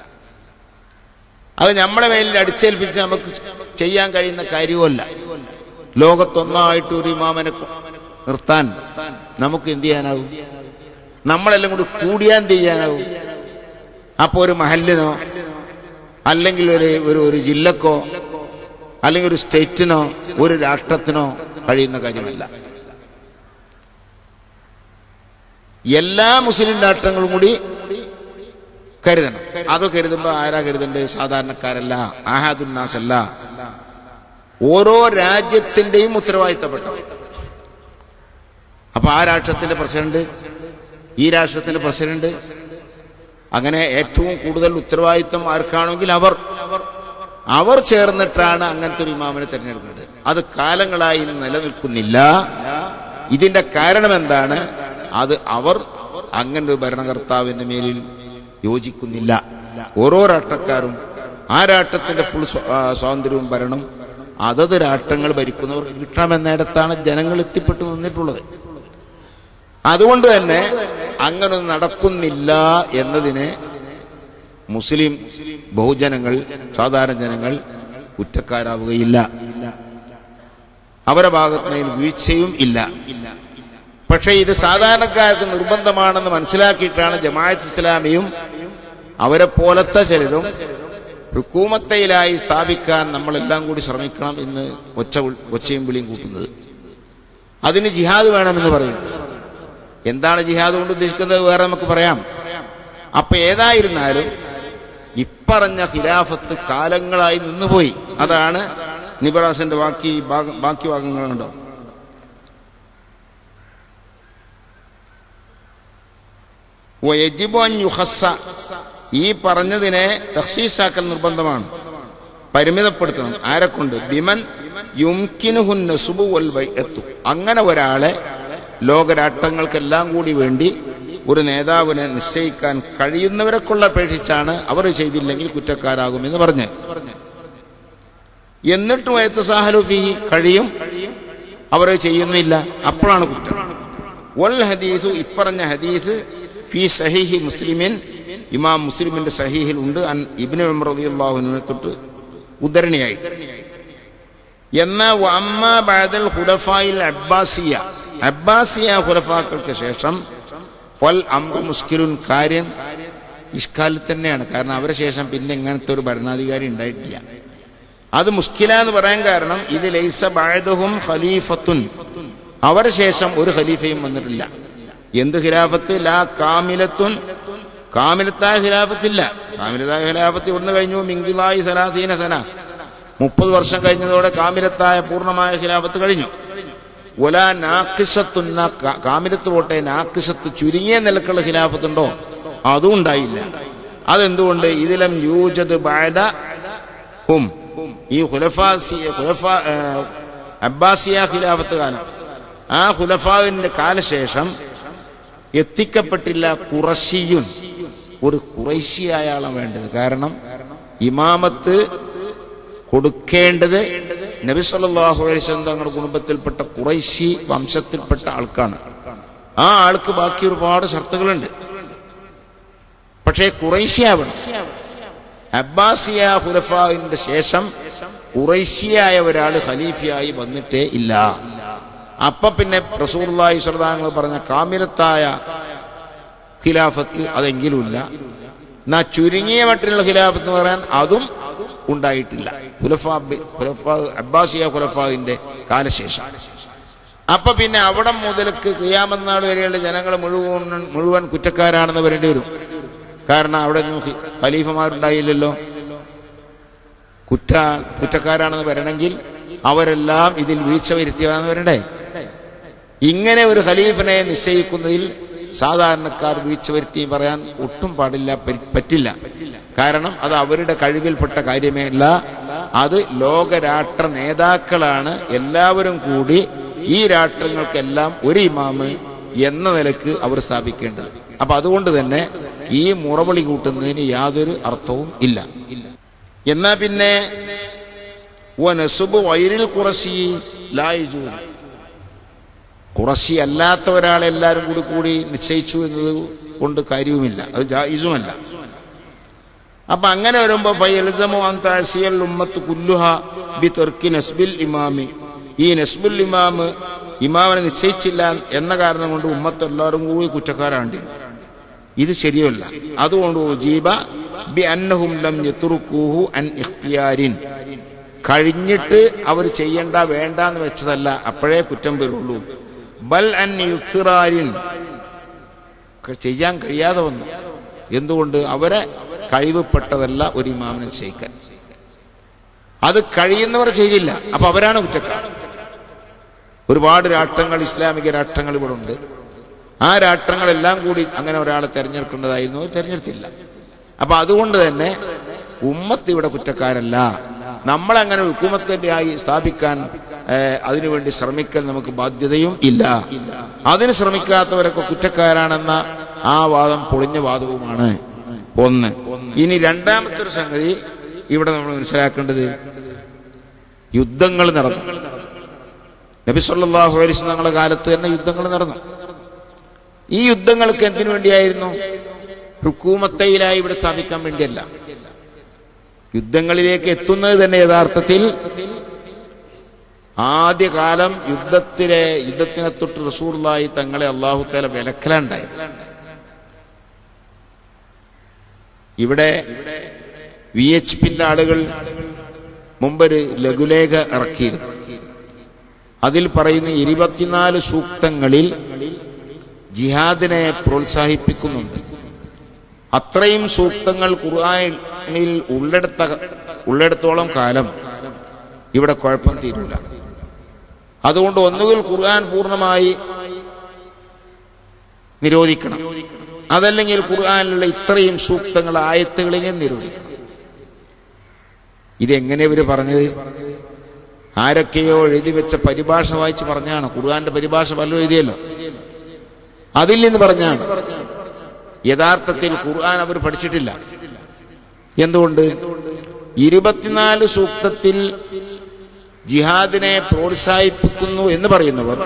അത് നമ്മളെ മേലിൽ അടിച്ചേൽപ്പിച്ച് നമുക്ക് ചെയ്യാൻ കഴിയുന്ന കാര്യവുമല്ല ലോകത്തൊന്നായിട്ട് ഒരു ഇമാമനെ കൊ- നിർത്താൻ നമുക്ക് എന്ത് ചെയ്യാനാവും നമ്മളെല്ലാം കൂടി കൂടിയാൻ എന്ത് ചെയ്യാനാവും അപ്പോൾ ഒരു മഹലിനോ അല്ലെങ്കിൽ ഒരു ഒരു ഒരു ജില്ലക്കോ അല്ലെങ്കിൽ ഒരു സ്റ്റേറ്റിനോ ഒരു രാഷ്ട്രത്തിനോ കഴിയുന്ന കാര്യമല്ല എല്ലാ മുസ്ലിം രാഷ്ട്രങ്ങളും കൂടി കരുതണം അത് കരുതുമ്പോൾ ആരാ കരുതേണ്ടത് സാധാരണക്കാരല്ല ആഹാദുന്നാസ് അല്ല ഓരോ രാജ്യത്തിന്റെയും ഉത്തരവാദിത്തപ്പെട്ടവർ അപ്പൊ ആ രാഷ്ട്രത്തിന്റെ പ്രസിഡന്റ് ഈ രാഷ്ട്രത്തിന്റെ പ്രസിഡന്റ് അങ്ങനെ ഏറ്റവും കൂടുതൽ ഉത്തരവാദിത്തം ആർക്കാണെങ്കിൽ അവർ അവർ ചേർന്നിട്ടാണ് അങ്ങനത്തെ ഒരു ഇമാമിനെ തിരഞ്ഞെടുക്കുന്നത് അത് കാലങ്ങളായി നിലനിൽക്കുന്നില്ല ഇതിന്റെ കാരണം എന്താണ് അത് അവർ അങ്ങനെ ഒരു ഭരണകർത്താവിന്റെ മേലിൽ യോജിക്കുന്നില്ല ഓരോ രാഷ്ട്രക്കാരും ആ രാഷ്ട്രത്തിന്റെ ഫുൾ സ്വാതന്ത്ര്യവും ഭരണം അതത് രാഷ്ട്രങ്ങൾ ഭരിക്കുന്നവർക്ക് കിട്ടണമെന്നിടത്താണ് ജനങ്ങൾ എത്തിപ്പെട്ടു നിന്നിട്ടുള്ളത് അതുകൊണ്ട് തന്നെ അങ്ങനെ നടക്കുന്നില്ല എന്നതിന് മുസ്ലിം ബഹുജനങ്ങൾ സാധാരണ ജനങ്ങൾ കുറ്റക്കാരാവുകയില്ല അവരുടെ ഭാഗത്ത് നിന്ന് വീഴ്ചയും ഇല്ല പക്ഷേ ഇത് സാധാരണക്കാർക്ക് നിർബന്ധമാണെന്ന് മനസ്സിലാക്കിയിട്ടാണ് ജമാഅത്ത് ഇസ്ലാമിയും അവരെ പോലത്തെ ചിലരും ഹുക്കൂമത്തയിലായി സ്ഥാപിക്കാൻ നമ്മളെല്ലാം കൂടി ശ്രമിക്കണം എന്ന് ഒച്ച വിൾ- ഒച്ചയും വിളിയും കൂട്ടുന്നത് അതിന് ജിഹാദ് വേണമെന്ന് പറയുന്നത് എന്താണ് ജിഹാദ് കൊണ്ട് ഉദ്ദേശിക്കുന്നത് വേറെ നമുക്ക് പറയാം അപ്പൊ ഏതായിരുന്നാലും ഇപ്പറഞ്ഞ ഖിലാഫത്ത് കാലങ്ങളായി നിന്നുപോയി അതാണ് നിബറാസിന്റെ ബാക്കി ഭാഗം ബാക്കി ഭാഗങ്ങളുണ്ടോ വയജിബു അൻ യുഹസ്സ ഈ പറഞ്ഞതിനെ തഹ്സീസാക്കൽ നിർബന്ധമാണ് പരിമിതപ്പെടുത്തണം ആരെ കൊണ്ട് ബിമൻ യുംകിനുഹുൻ നസുബു വൽ ബൈഅത്തു അങ്ങനെ ഒരാളെ ലോകരാഷ്ട്രങ്ങൾക്കെല്ലാം കൂടി വേണ്ടി ഒരു നേതാവിനെ നിശ്ചയിക്കാൻ കഴിയുന്നവരെ കൊള്ള അപേക്ഷിച്ചാണ് അവർ ചെയ്തില്ലെങ്കിൽ കുറ്റക്കാരാകുമെന്ന് പറഞ്ഞ് എന്നിട്ടും വയത്തസാഹലുഫി കഴിയും അവർ ചെയ്യുന്നില്ല അപ്പോഴാണ് കുറ്റം വൽ ഹദീസു ഇപ്പറഞ്ഞ ഹദീസ് ഫി സഹീഹി മുസ്ലിമിൻ ഇമാം മുസ്ലിമിന്റെ സഹീഹിൽ ഉണ്ട് അൻ ഇബ്നു ഉമർ റളിയല്ലാഹുവിനെ തൊട്ട് ഉദ്ധരണിയായി എന്നാൽ വഅമ്മ ബഅദൽ ഖുലഫായിൽ അബ്ബാസിയ അബ്ബാസിയ ഖുലഫാക്കൾക്ക് ശേഷം ഫൽ അംറു മുസ്കിലുൻ കാര്യം ഇഷ്കാലിൽ തന്നെയാണ് കാരണം അവരെ ശേഷം പിന്നെ ഇങ്ങനത്തെ ഒരു ഭരണാധികാരി ഉണ്ടായിട്ടില്ല അത് മുസ്കില എന്ന് പറയാൻ കാരണം ഇത് ലൈസ ബഅദഹും ഖലീഫത്തുൻ അവരെ ശേഷം ഒരു ഖലീഫയും വന്നിട്ടില്ല എന്ത് ഖിലാഫത്ത് ലാ കാമിലത്തുൻ കാമിലത്തായ ഖിലാഫത്തില്ല കാമിലത്തായ ഖിലാഫത്ത് ഇവിടുന്ന് കഴിഞ്ഞു മിങ്കിലായി സലാസീന സന മുപ്പത് വർഷം കഴിഞ്ഞതോടെ കാമിലത്തായ പൂർണ്ണമായ ഖിലാഫത്ത് കഴിഞ്ഞു ഒല നാക്കിസത്തുന്ന കാമിലത്ത് പോട്ടെ നാക്കിസത്ത് ചുരുങ്ങിയ നിലക്കുള്ള ഖിലാഫത്തുണ്ടോ അതും ഉണ്ടായില്ല അതെന്തുകൊണ്ട് ഇതിലം യൂജത് ബാദ ഹും ഈ ഖുലഫാസി ഖുലഫ ആ, അബ്ബാസിയ ഖിലാഫത്ത് കാലം ആ ഖുലഫാവിന്റെ കാലശേഷം എത്തിക്കപ്പെട്ടില്ല കുറശിയുൻ ഒരു കുറേശ്യായ ആളാണ് വേണ്ടത് കാരണം ഇമാമത്ത് കൊടുക്കേണ്ടത് നബി സല്ലല്ലാഹു അലൈഹി വസല്ലം തങ്ങളുടെ കുടുംബത്തിൽപ്പെട്ട കുറൈശി വംശത്തിൽപ്പെട്ട ആൾക്കാണ് ആ ആൾക്ക് ബാക്കി ഒരുപാട് ഷർത്തുകളുണ്ട് പക്ഷേ കുറൈശ്യാവണം അബ്ബാസിയ ഖുലഫാവിന്റെ ശേഷം കുറൈശിയായ ഒരാൾ ഖലീഫയായി വന്നിട്ടേ ഇല്ല അപ്പൊ പിന്നെ റസൂർലായി സർദാങ്ങൾ പറഞ്ഞ കാമിലത്തായ ഖിലാഫത്ത് അതെങ്കിലും ഇല്ല എന്നാ ചുരുങ്ങിയ മട്ടിലുള്ള ഖിലാഫത്ത് എന്ന് പറയാൻ അതും ഉണ്ടായിട്ടില്ല ഖുലഫാ ഖുലഫാ അബ്ബാസിയ ഖുലഫാവിന്റെ കാലശേഷം അപ്പൊ പിന്നെ അവിടെ മുതൽക്ക് കിയാമന്നാൾ വരെയുള്ള ജനങ്ങൾ മുഴുവൻ മുഴുവൻ കുറ്റക്കാരാണെന്ന് വരേണ്ടി വരും കാരണം അവിടെ ഒന്നും ഹി- ഖലീഫമാരുണ്ടായില്ലല്ലോ കുറ്റ കുറ്റക്കാരാണെന്ന് വരണമെങ്കിൽ അവരെല്ലാം ഇതിൽ വീഴ്ച വരുത്തിയതാണെന്ന് വരണ്ടേ ഇങ്ങനെ ഒരു ഖലീഫിനെ നിശ്ചയിക്കുന്നതിൽ സാധാരണക്കാർ വീഴ്ച വരുത്തി പറയാൻ ഒട്ടും പാടില്ല പരി- പറ്റില്ല കാരണം അത് അവരുടെ കഴിവിൽപ്പെട്ട കാര്യമേ അല്ല അത് ലോകരാഷ്ട്ര നേതാക്കളാണ് എല്ലാവരും കൂടി ഈ രാഷ്ട്രങ്ങൾക്കെല്ലാം ഒരു ഇമാമ് എന്ന നിലക്ക് അവർ സ്ഥാപിക്കേണ്ടത് അപ്പൊ അതുകൊണ്ട് തന്നെ ഈ മുറവിളി കൂട്ടുന്നതിന് യാതൊരു അർത്ഥവും ഇല്ല എന്നാ പിന്നെ വനസുബ് വൈരിൽ കുറശി ലായിജു കുറശി അല്ലാത്ത ഒരാളെ എല്ലാവരും കൂടി കൂടി നിശ്ചയിച്ചു എന്നത് കൊണ്ട് കാര്യവുമില്ല അത് ജായിസുമല്ല അപ്പൊ അങ്ങനെ വരുമ്പോ ഫയൽസമു അൻ തഅസിയൽ ഉമ്മത്ത് കുല്ലുഹ ബി തെർക്കി നസ്ബിൽ ഇമാമി ഈ നസ്ബുൽ ഇമാമ് ഇമാമിനെ നിശ്ചയിച്ചില്ല എന്ന കാരണം കൊണ്ട് ഉമ്മത്ത് എല്ലാവരും കൂടി കുറ്റക്കാരാണ്ടി ഇത് ശരിയല്ല അതുകൊണ്ട് ജീബ ബി അന്നഹും ലം യത്റുക്കൂഹു അൻ ഇഖ്തിയാരിൻ കഴിഞ്ഞിട്ട് അവർ ചെയ്യണ്ട വേണ്ട എന്ന് വെച്ചതല്ല അപ്പോഴേ കുറ്റം വരുള്ളൂ ബൽ അൻ ഇൽത്തിറാരിൻ ചെയ്യാൻ കഴിയാതെ വന്നു എന്തുകൊണ്ട് അവരെ കഴിവപ്പെട്ടതല്ല ഒരു ഇമാമിനെ ചെയ്യിക്കാൻ അത് കഴിയുന്നവർ ചെയ്തില്ല അപ്പൊ അവരാണ് കുറ്റക്കാർ ഒരുപാട് രാഷ്ട്രങ്ങൾ ഇസ്ലാമിക രാഷ്ട്രങ്ങൾ ഇവിടെ ഉണ്ട് ആ രാഷ്ട്രങ്ങളെല്ലാം കൂടി അങ്ങനെ ഒരാളെ തെരഞ്ഞെടുക്കേണ്ടതായിരുന്നു അവർ തെരഞ്ഞെടുത്തില്ല അപ്പൊ അതുകൊണ്ട് തന്നെ ഉമ്മത്ത് ഇവിടെ കുറ്റക്കാരല്ല നമ്മളങ്ങനെ ഹുക്കുമത്തിന്റെ ആയി സ്ഥാപിക്കാൻ ഏഹ്, അതിനുവേണ്ടി ശ്രമിക്കൽ നമുക്ക് ബാധ്യതയും ഇല്ല അതിന് ശ്രമിക്കാത്തവരൊക്കെ കുറ്റക്കാരാണെന്ന ആ വാദം പൊളിഞ്ഞ വാദവുമാണ് ഒന്ന് ഇനി രണ്ടാമത്തെ ഒരു സംഗതി ഇവിടെ നമ്മൾ മനസ്സിലാക്കേണ്ടത് യുദ്ധങ്ങൾ നടന്നു നബി സല്ലല്ലാഹു അലൈഹി വസല്ലം തങ്ങളുടെ കാലത്ത് തന്നെ യുദ്ധങ്ങൾ നടന്നു ഈ യുദ്ധങ്ങൾക്ക് എന്തിനു വേണ്ടിയായിരുന്നു ഹുക്കൂമത്തയിലായി ഇവിടെ സ്ഥാപിക്കാൻ വേണ്ടിയല്ല യുദ്ധങ്ങളിലേക്ക് എത്തുന്നത് തന്നെ യഥാർത്ഥത്തിൽ ആദ്യകാലം യുദ്ധത്തിലെ യുദ്ധത്തിനെ തൊട്ട് റസൂർലായി തങ്ങളെ അള്ളാഹു തല വിലക്കലുണ്ടായത് ഇവിടെ വി എച്ച് പിന്റെ ആളുകൾ മുമ്പൊരു ലഘുലേഖ ഇറക്കിയിരുന്നു അതിൽ പറയുന്ന ഇരുപത്തിനാല് സൂക്തങ്ങളിൽ ജിഹാദിനെ പ്രോത്സാഹിപ്പിക്കുന്നുണ്ട് അത്രയും സൂക്തങ്ങൾ ഖുർആനിൽ ഉള്ളെടുത്ത ഉള്ളെടുത്തോളം കാലം ഇവിടെ കുഴപ്പം തീരൂല അതുകൊണ്ട് ഒന്നുകിൽ ഖുർആൻ പൂർണ്ണമായി നിരോധിക്കണം അതല്ലെങ്കിൽ ഖുർആനിലുള്ള ഇത്രയും സൂക്തങ്ങൾ ആയത്തുകളിനെ നിരോധിക്കണം ഇതെങ്ങനെ ഇവര് പറഞ്ഞത് ആരൊക്കെയോ എഴുതി വെച്ച പരിഭാഷ വായിച്ച് പറഞ്ഞാണ് ഖുർആന്റെ പരിഭാഷ പലരും എഴുതിയല്ലോ അതിൽ നിന്ന് പറഞ്ഞാണ് യഥാർത്ഥത്തിൽ ഖുർആൻ അവർ പഠിച്ചിട്ടില്ല എന്തുകൊണ്ട് ഇരുപത്തിനാല് സൂക്തത്തിൽ ജിഹാദിനെ പ്രോത്സാഹിപ്പിക്കുന്നു എന്ന് പറയുന്നവർ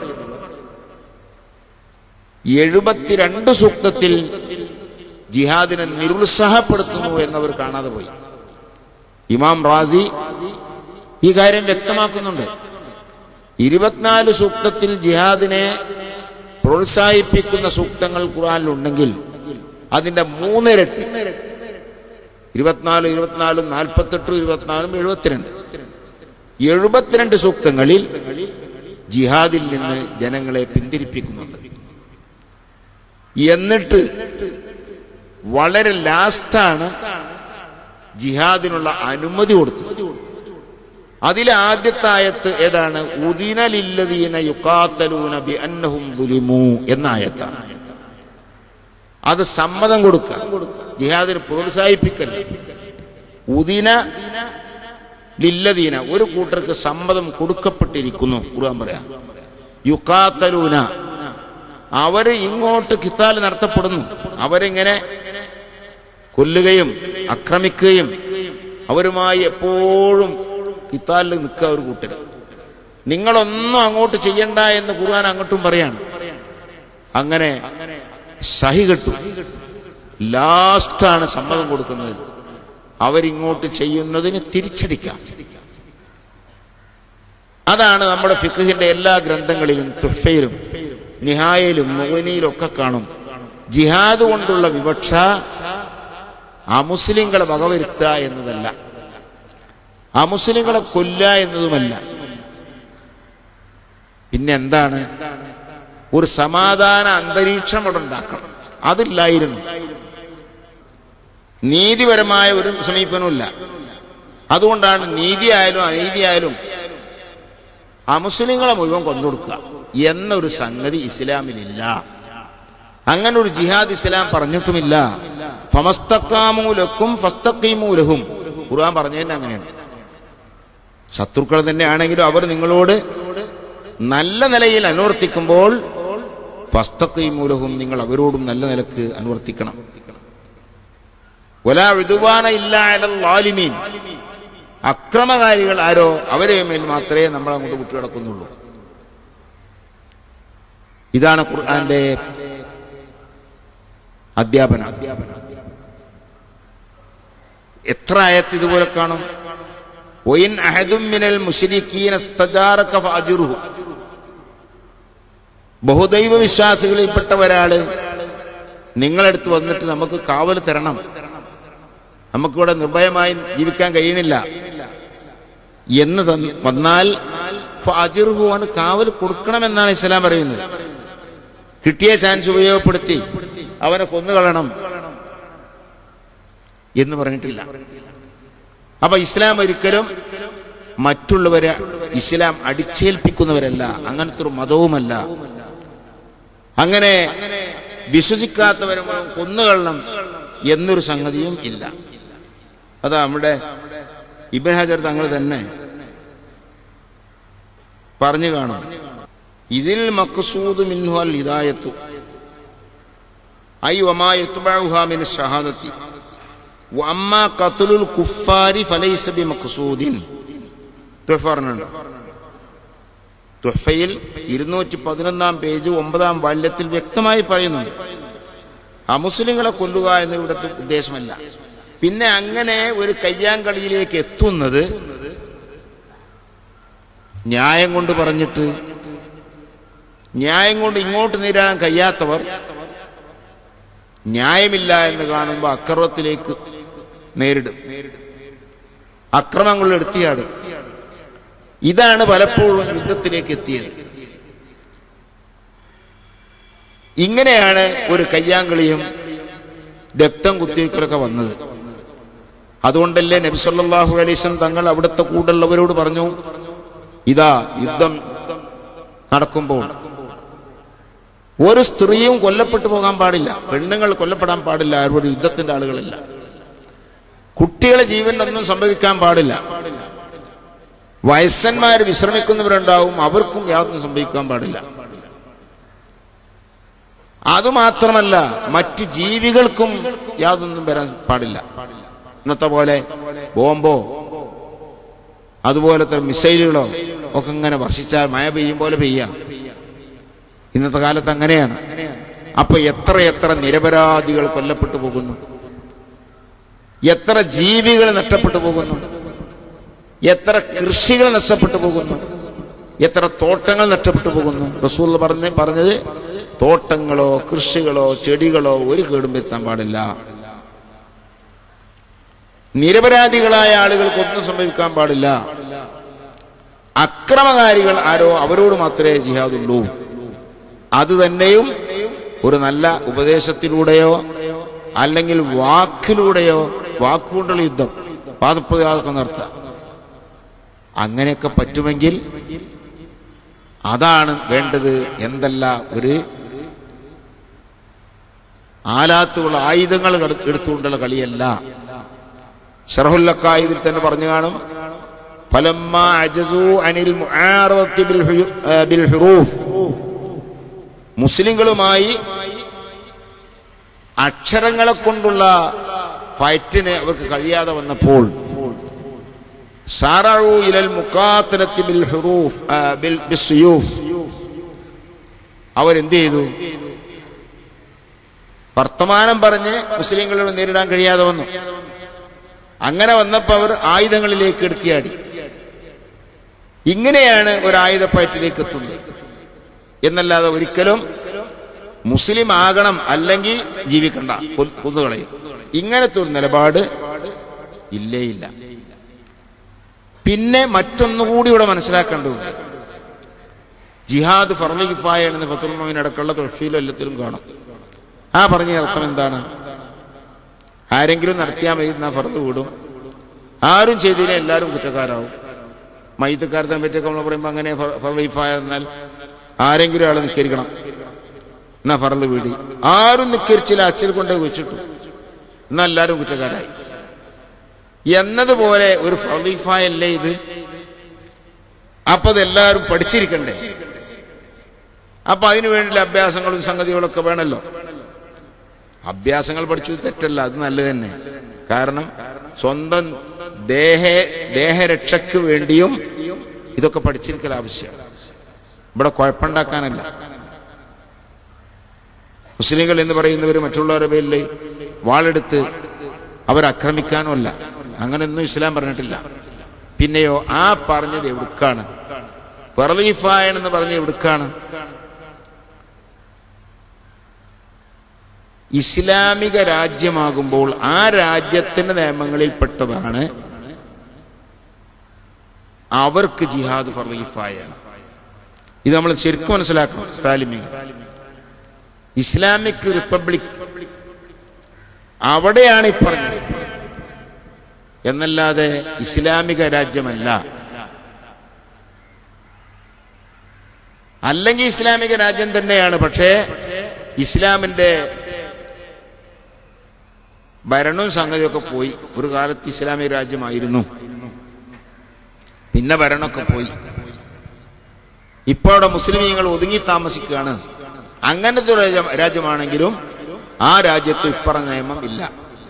എഴുപത്തിരണ്ട് സൂക്തത്തിൽ ജിഹാദിനെ നിരുത്സാഹപ്പെടുത്തുന്നു എന്നവർ കാണാതെ പോയി ഇമാം റാസി ഈ കാര്യം വ്യക്തമാക്കുന്നുണ്ട് ഇരുപത്തിനാല് സൂക്തത്തിൽ ജിഹാദിനെ പ്രോത്സാഹിപ്പിക്കുന്ന സൂക്തങ്ങൾ ഖുർആനിലുണ്ടെങ്കിൽ അതിന്റെ മൂന്നിരട്ടി ഇരുപത്തിനാല് ഇരുപത്തിനാലും നാൽപ്പത്തെട്ടും ഇരുപത്തിനാലും എഴുപത്തിരണ്ട് എഴുപത്തിരണ്ട് സൂക്തങ്ങളിൽ ജിഹാദിൽ നിന്ന് ജനങ്ങളെ പിന്തിരിപ്പിക്കുന്നുണ്ട് എന്നിട്ട് വളരെ ലാസ്റ്റാണ് ജിഹാദിനുള്ള അനുമതി കൊടുത്തത് അതിലെ ആദ്യത്തെ ആയത്ത് ഏതാണ് ഉദിനലില്ലദീന യുക്കാത്തലൂന ബി അന്നഹും ദുലിമു എന്ന ആയത്താണ് അത് സമ്മതം കൊടുക്കുക ജിഹാദിന് പ്രോത്സാഹിപ്പിക്കല്ല ഉദിന ലില്ലദീന ഒരു കൂട്ടർക്ക് സമ്മതം കൊടുക്കപ്പെട്ടിരിക്കുന്നു ഖുർആൻ പറയാം യുക്കാത്തലൂന അവര് ഇങ്ങോട്ട് കിത്താൽ നടത്തപ്പെടുന്നു അവരിങ്ങനെ കൊല്ലുകയും ആക്രമിക്കുകയും അവരുമായി എപ്പോഴും കിത്താലിൽ നിൽക്കുക ഒരു കൂട്ടർ നിങ്ങളൊന്നും അങ്ങോട്ട് ചെയ്യണ്ട എന്ന് ഖുർആൻ അങ്ങോട്ടും പറയാണ് അങ്ങനെ സഹി കെട്ടു ലാസ്റ്റാണ് സമ്മതം കൊടുക്കുന്നത് അവരിങ്ങോട്ട് ചെയ്യുന്നതിന് തിരിച്ചടിക്കാം അതാണ് നമ്മുടെ ഫിഖഹിന്റെ എല്ലാ ഗ്രന്ഥങ്ങളിലും തുഫയിലും നിഹായയിലും മുഗനിയിലും ഒക്കെ കാണും ജിഹാദ് കൊണ്ടുള്ള വിവക്ഷ അമുസ്ലിങ്ങളെ വകവരുത്തുക എന്നതല്ല അമുസ്ലിങ്ങളെ കൊല്ല എന്നതുമല്ല പിന്നെ എന്താണ് ഒരു സമാധാന അന്തരീക്ഷം അവിടെ ഉണ്ടാക്കണം അതില്ലായിരുന്നു നീതിപരമായ ഒരു സമീപനമില്ല അതുകൊണ്ടാണ് നീതിയായാലും അനീതിയായാലും അമുസ്ലിങ്ങളെ മുഴുവൻ കൊന്നൊടുക്കുക എന്നൊരു സംഗതി ഇസ്ലാമിലില്ല അങ്ങനെ ഒരു ജിഹാദ് ഇസ്ലാം പറഞ്ഞിട്ടുമില്ല ഫമസ്തക്കാമൂലക്കും ഫസ്തക്കീമൂലഹും ഖുർആൻ പറഞ്ഞതന്നെ അങ്ങനെയാണ് ശത്രുക്കൾ തന്നെയാണെങ്കിലും അവർ നിങ്ങളോട് നല്ല നിലയിൽ അനുവർത്തിക്കുമ്പോൾ ഫസ്തക്കീമൂലഹും നിങ്ങൾ അവരോടും നല്ല നിലക്ക് അനുവർത്തിക്കണം ഒലാ വിതുവാന ഇല്ല ലാലിമീൻ അക്രമകാരികൾ ആരോ അവരെ മേൽ മാത്രമേ നമ്മൾ അങ്ങോട്ട് വിട്ടുകിടക്കുന്നുള്ളൂ ഇതാണ് ഖുർആന്റെ അധ്യാപനം എത്ര ആയത്ത് ഇതുപോലെ കാണും ഒയിൻ അഹദും മിനൽ മുശ്രിക്കീന ഇസ്തജാറക ഫഅജിറുഹു ബഹുദൈവ വിശ്വാസികളിൽപ്പെട്ട ഒരാള് നിങ്ങളടുത്ത് വന്നിട്ട് നമുക്ക് കാവൽ തരണം നമുക്കിവിടെ നിർഭയമായി ജീവിക്കാൻ കഴിയണില്ല എന്ന് തന്ന് വന്നാൽ ഫഅജിറുഹു അവന് കാവൽ കൊടുക്കണമെന്നാണ് ഇസ്ലാം പറയുന്നത് കിട്ടിയ ചാൻസ് ഉപയോഗപ്പെടുത്തി അവനെ കൊന്നുകളയണം എന്ന് പറഞ്ഞിട്ടില്ല അപ്പൊ ഇസ്ലാം ഒരിക്കലും മറ്റുള്ളവരെ ഇസ്ലാം അടിച്ചേൽപ്പിക്കുന്നവരല്ല അങ്ങനത്തെ ഒരു മതവുമല്ല അങ്ങനെ വിശ്വസിക്കാത്തവരെ മുഴുവൻ കൊന്നുകൊള്ളണം എന്നൊരു സംഗതിയും ഇല്ല അതാ നമ്മുടെ ഇബൻ ഹജർ തങ്ങൾ തന്നെ പറഞ്ഞു കാണും ഇതിൽ മക്സൂദ് മിൻഹുൽ ഹിദായത്തു ഐ വമാ യത്ബഉഹാ മിൻ ഷഹാദത്തി വഅമ്മാ ഖത്ലുൽ കുഫാരി ഫലൈസ ബിമഖ്സൂദിൻ തുഹഫ പറഞ്ഞിട്ടുണ്ട് തുഹഫയിൽ ഇരുന്നൂറ്റി പതിനൊന്നാം പേജ് ഒമ്പതാം വാല്യത്തിൽ വ്യക്തമായി പറയുന്നുണ്ട് അമുസ്ലിങ്ങളെ കൊല്ലുക എന്ന ഇവിടുത്തെ ഉദ്ദേശമല്ല പിന്നെ അങ്ങനെ ഒരു കയ്യാങ്കളിയിലേക്ക് എത്തുന്നത് ന്യായം കൊണ്ട് പറഞ്ഞിട്ട് ന്യായം കൊണ്ട് ഇങ്ങോട്ട് നേരിടാൻ കഴിയാത്തവർ ന്യായമില്ല എന്ന് കാണുമ്പോൾ അക്രമത്തിലേക്ക് നേരിടും അക്രമങ്ങൾ എടുത്തിയാടും ഇതാണ് പലപ്പോഴും യുദ്ധത്തിലേക്ക് എത്തിയത് ഇങ്ങനെയാണ് ഒരു കയ്യാങ്കളിയും രക്തം കുത്തിവയ്ക്കലൊക്കെ വന്നത് അതുകൊണ്ടല്ലേ നബിസല്ലാഹു അലൈസ് തങ്ങൾ അവിടുത്തെ കൂടുള്ളവരോട് പറഞ്ഞു ഇതാ യുദ്ധം നടക്കുമ്പോൾ ഒരു സ്ത്രീയും കൊല്ലപ്പെട്ടു പോകാൻ പാടില്ല പെണ്ണുങ്ങൾ കൊല്ലപ്പെടാൻ പാടില്ല ഒരു യുദ്ധത്തിന്റെ ആളുകളല്ല കുട്ടികളെ ജീവനൊന്നും സംഭവിക്കാൻ പാടില്ല വയസ്സന്മാർ വിശ്രമിക്കുന്നവരുണ്ടാവും അവർക്കും യാതൊന്നും സംഭവിക്കാൻ പാടില്ല അതുമാത്രമല്ല മറ്റ് ജീവികൾക്കും യാതൊന്നും വരാൻ പാടില്ല ഇന്നത്തെ പോലെ ബോംബോ അതുപോലത്തെ മിസൈലുകളോ ഒക്കെ ഇങ്ങനെ വർഷിച്ചാൽ മഴ പെയ്യും പോലെ പെയ്യാം ഇന്നത്തെ കാലത്ത് അങ്ങനെയാണ് അപ്പൊ എത്ര എത്ര നിരപരാധികൾ കൊല്ലപ്പെട്ടു പോകുന്നു എത്ര ജീവികൾ നഷ്ടപ്പെട്ടു പോകുന്നു എത്ര കൃഷികൾ നഷ്ടപ്പെട്ടു പോകുന്നു എത്ര തോട്ടങ്ങൾ നഷ്ടപ്പെട്ടു പോകുന്നു റസൂൽ പറഞ്ഞ് പറഞ്ഞത് തോട്ടങ്ങളോ കൃഷികളോ ചെടികളോ ഒരു കേടും വരുത്താൻ പാടില്ല നിരപരാധികളായ ആളുകൾക്കൊന്നും സംഭവിക്കാൻ പാടില്ല അക്രമകാരികൾ ആരോ അവരോട് മാത്രമേ ജിഹാദുള്ളൂ അത് തന്നെയും ഒരു നല്ല ഉപദേശത്തിലൂടെയോ അല്ലെങ്കിൽ വാക്കിലൂടെയോ വാക്കുകൊണ്ടുള്ള യുദ്ധം വാദപ്രതിവാദമൊക്കെ നടത്താം അങ്ങനെയൊക്കെ പറ്റുമെങ്കിൽ അതാണ് വേണ്ടത് എന്തല്ല ഒരു ആലാത്തുള്ള ആയുധങ്ങൾ എടു- എടുത്തുകൊണ്ടുള്ള കളിയല്ല ഷറഹുല്ലക്കായതിൽ തന്നെ പറഞ്ഞു കാണും ഫലമ്മ അജസു അനിൽ മുആറദത്തി ബിൽ ഹു- ആ, ബിൽ ഹുറൂഫ് മുസ്ലിങ്ങളുമായി അക്ഷരങ്ങളെ കൊണ്ടുള്ള ഫൈറ്റിന് അവർക്ക് കഴിയാതെ വന്നപ്പോൾ സാറു ഇലൽ മുഖാത്തലത്തി ബിൽ ഹുറൂഫ് ആ, ബിൽ ബിസ്സുയൂഫ് അവരെന്ത് ചെയ്തു വർത്തമാനം പറഞ്ഞ് മുസ്ലിങ്ങളോട് നേരിടാൻ കഴിയാതെ വന്നു അങ്ങനെ വന്നപ്പോൾ അവർ ആയുധങ്ങളിലേക്ക് എടുത്തിയാടി ഇങ്ങനെയാണ് ഒരു ആയുധപ്പയറ്റിലേക്ക് എത്തുന്നത് എന്നല്ലാതെ ഒരിക്കലും മുസ്ലിം ആകണം അല്ലെങ്കിൽ ജീവിക്കണ്ട കൊ- കൊന്നുകളയും ഇങ്ങനത്തെ ഒരു നിലപാട് ഇല്ലേ ഇല്ല പിന്നെ മറ്റൊന്നുകൂടി ഇവിടെ മനസ്സിലാക്കേണ്ടതുണ്ട് ജിഹാദ് ഫർലി കിഫായാണെന്ന് ഫത്തുർമോവിനടക്കമുള്ള തൊഴഫീലും എല്ലാത്തിലും കാണും ആ പറഞ്ഞ അർത്ഥം എന്താണ് ആരെങ്കിലും നടത്തിയാൽ മതി എന്നാ ഫർദ് കൂടും ആരും ചെയ്തില്ല എല്ലാവരും കുറ്റക്കാരാവും മൈത്തക്കാരത്തിനെ പറ്റിയൊക്കെ നമ്മൾ പറയുമ്പോൾ അങ്ങനെ ഫർദ് കിഫായ എന്നാൽ ആരെങ്കിലും ആൾ നിക്കരിക്കണം എന്നാ ഫർദ് വീടി ആരും നിക്കരിച്ചില്ല അച്ഛൻ കൊണ്ടേ വെച്ചിട്ടു എന്നാ എല്ലാവരും കുറ്റക്കാരായി എന്നതുപോലെ ഒരു ഫർദീഫായല്ലേ ഇത് അപ്പൊ അതെല്ലാവരും പഠിച്ചിരിക്കണ്ടേ അപ്പൊ അതിനു വേണ്ടിയുള്ള അഭ്യാസങ്ങളും സംഗതികളൊക്കെ വേണമല്ലോ അഭ്യാസങ്ങൾ പഠിച്ചത് തെറ്റല്ല അത് നല്ലത് തന്നെ കാരണം സ്വന്തം ദേഹ ദേഹരക്ഷയ്ക്ക് വേണ്ടിയും ഇതൊക്കെ പഠിച്ചിരിക്കൽ ആവശ്യമാണ് ഇവിടെ കുഴപ്പമുണ്ടാക്കാനല്ല മുസ്ലിങ്ങൾ എന്ന് പറയുന്നവർ മറ്റുള്ളവരുടെ പേരിൽ വാളെടുത്ത് അവരാക്രമിക്കാനോ അല്ല അങ്ങനെയൊന്നും ഇസ്ലാം പറഞ്ഞിട്ടില്ല പിന്നെയോ ആ പറഞ്ഞത് എവിടുക്കാണ് എന്ന് പറഞ്ഞ എവിടുക്കാണ് ഇസ്ലാമിക രാജ്യമാകുമ്പോൾ ആ രാജ്യത്തിന്റെ നിയമങ്ങളിൽപ്പെട്ടതാണ് അവർക്ക് ജിഹാദ് ഫർദീഫായാണ് ഇത് നമ്മൾ ശരിക്കും മനസ്സിലാക്കണം താലിമി ഇസ്ലാമിക് റിപ്പബ്ലിക് അവിടെയാണ് ഈ പറഞ്ഞത് എന്നല്ലാതെ ഇസ്ലാമിക രാജ്യമല്ല അല്ലെങ്കിൽ ഇസ്ലാമിക രാജ്യം തന്നെയാണ് പക്ഷേ ഇസ്ലാമിന്റെ ഭരണവും സംഗതിയൊക്കെ പോയി ഒരു കാലത്ത് ഇസ്ലാമിക രാജ്യമായിരുന്നു പിന്നെ ഭരണമൊക്കെ പോയി ഇപ്പോൾ അവിടെ മുസ്ലിമീങ്ങൾ ഒതുങ്ങി താമസിക്കുകയാണ് അങ്ങനത്തെ ഒരു രാജ്യം- രാജ്യമാണെങ്കിലും ആ രാജ്യത്ത് ഇപ്പറഞ്ഞ നിയമം ഇല്ല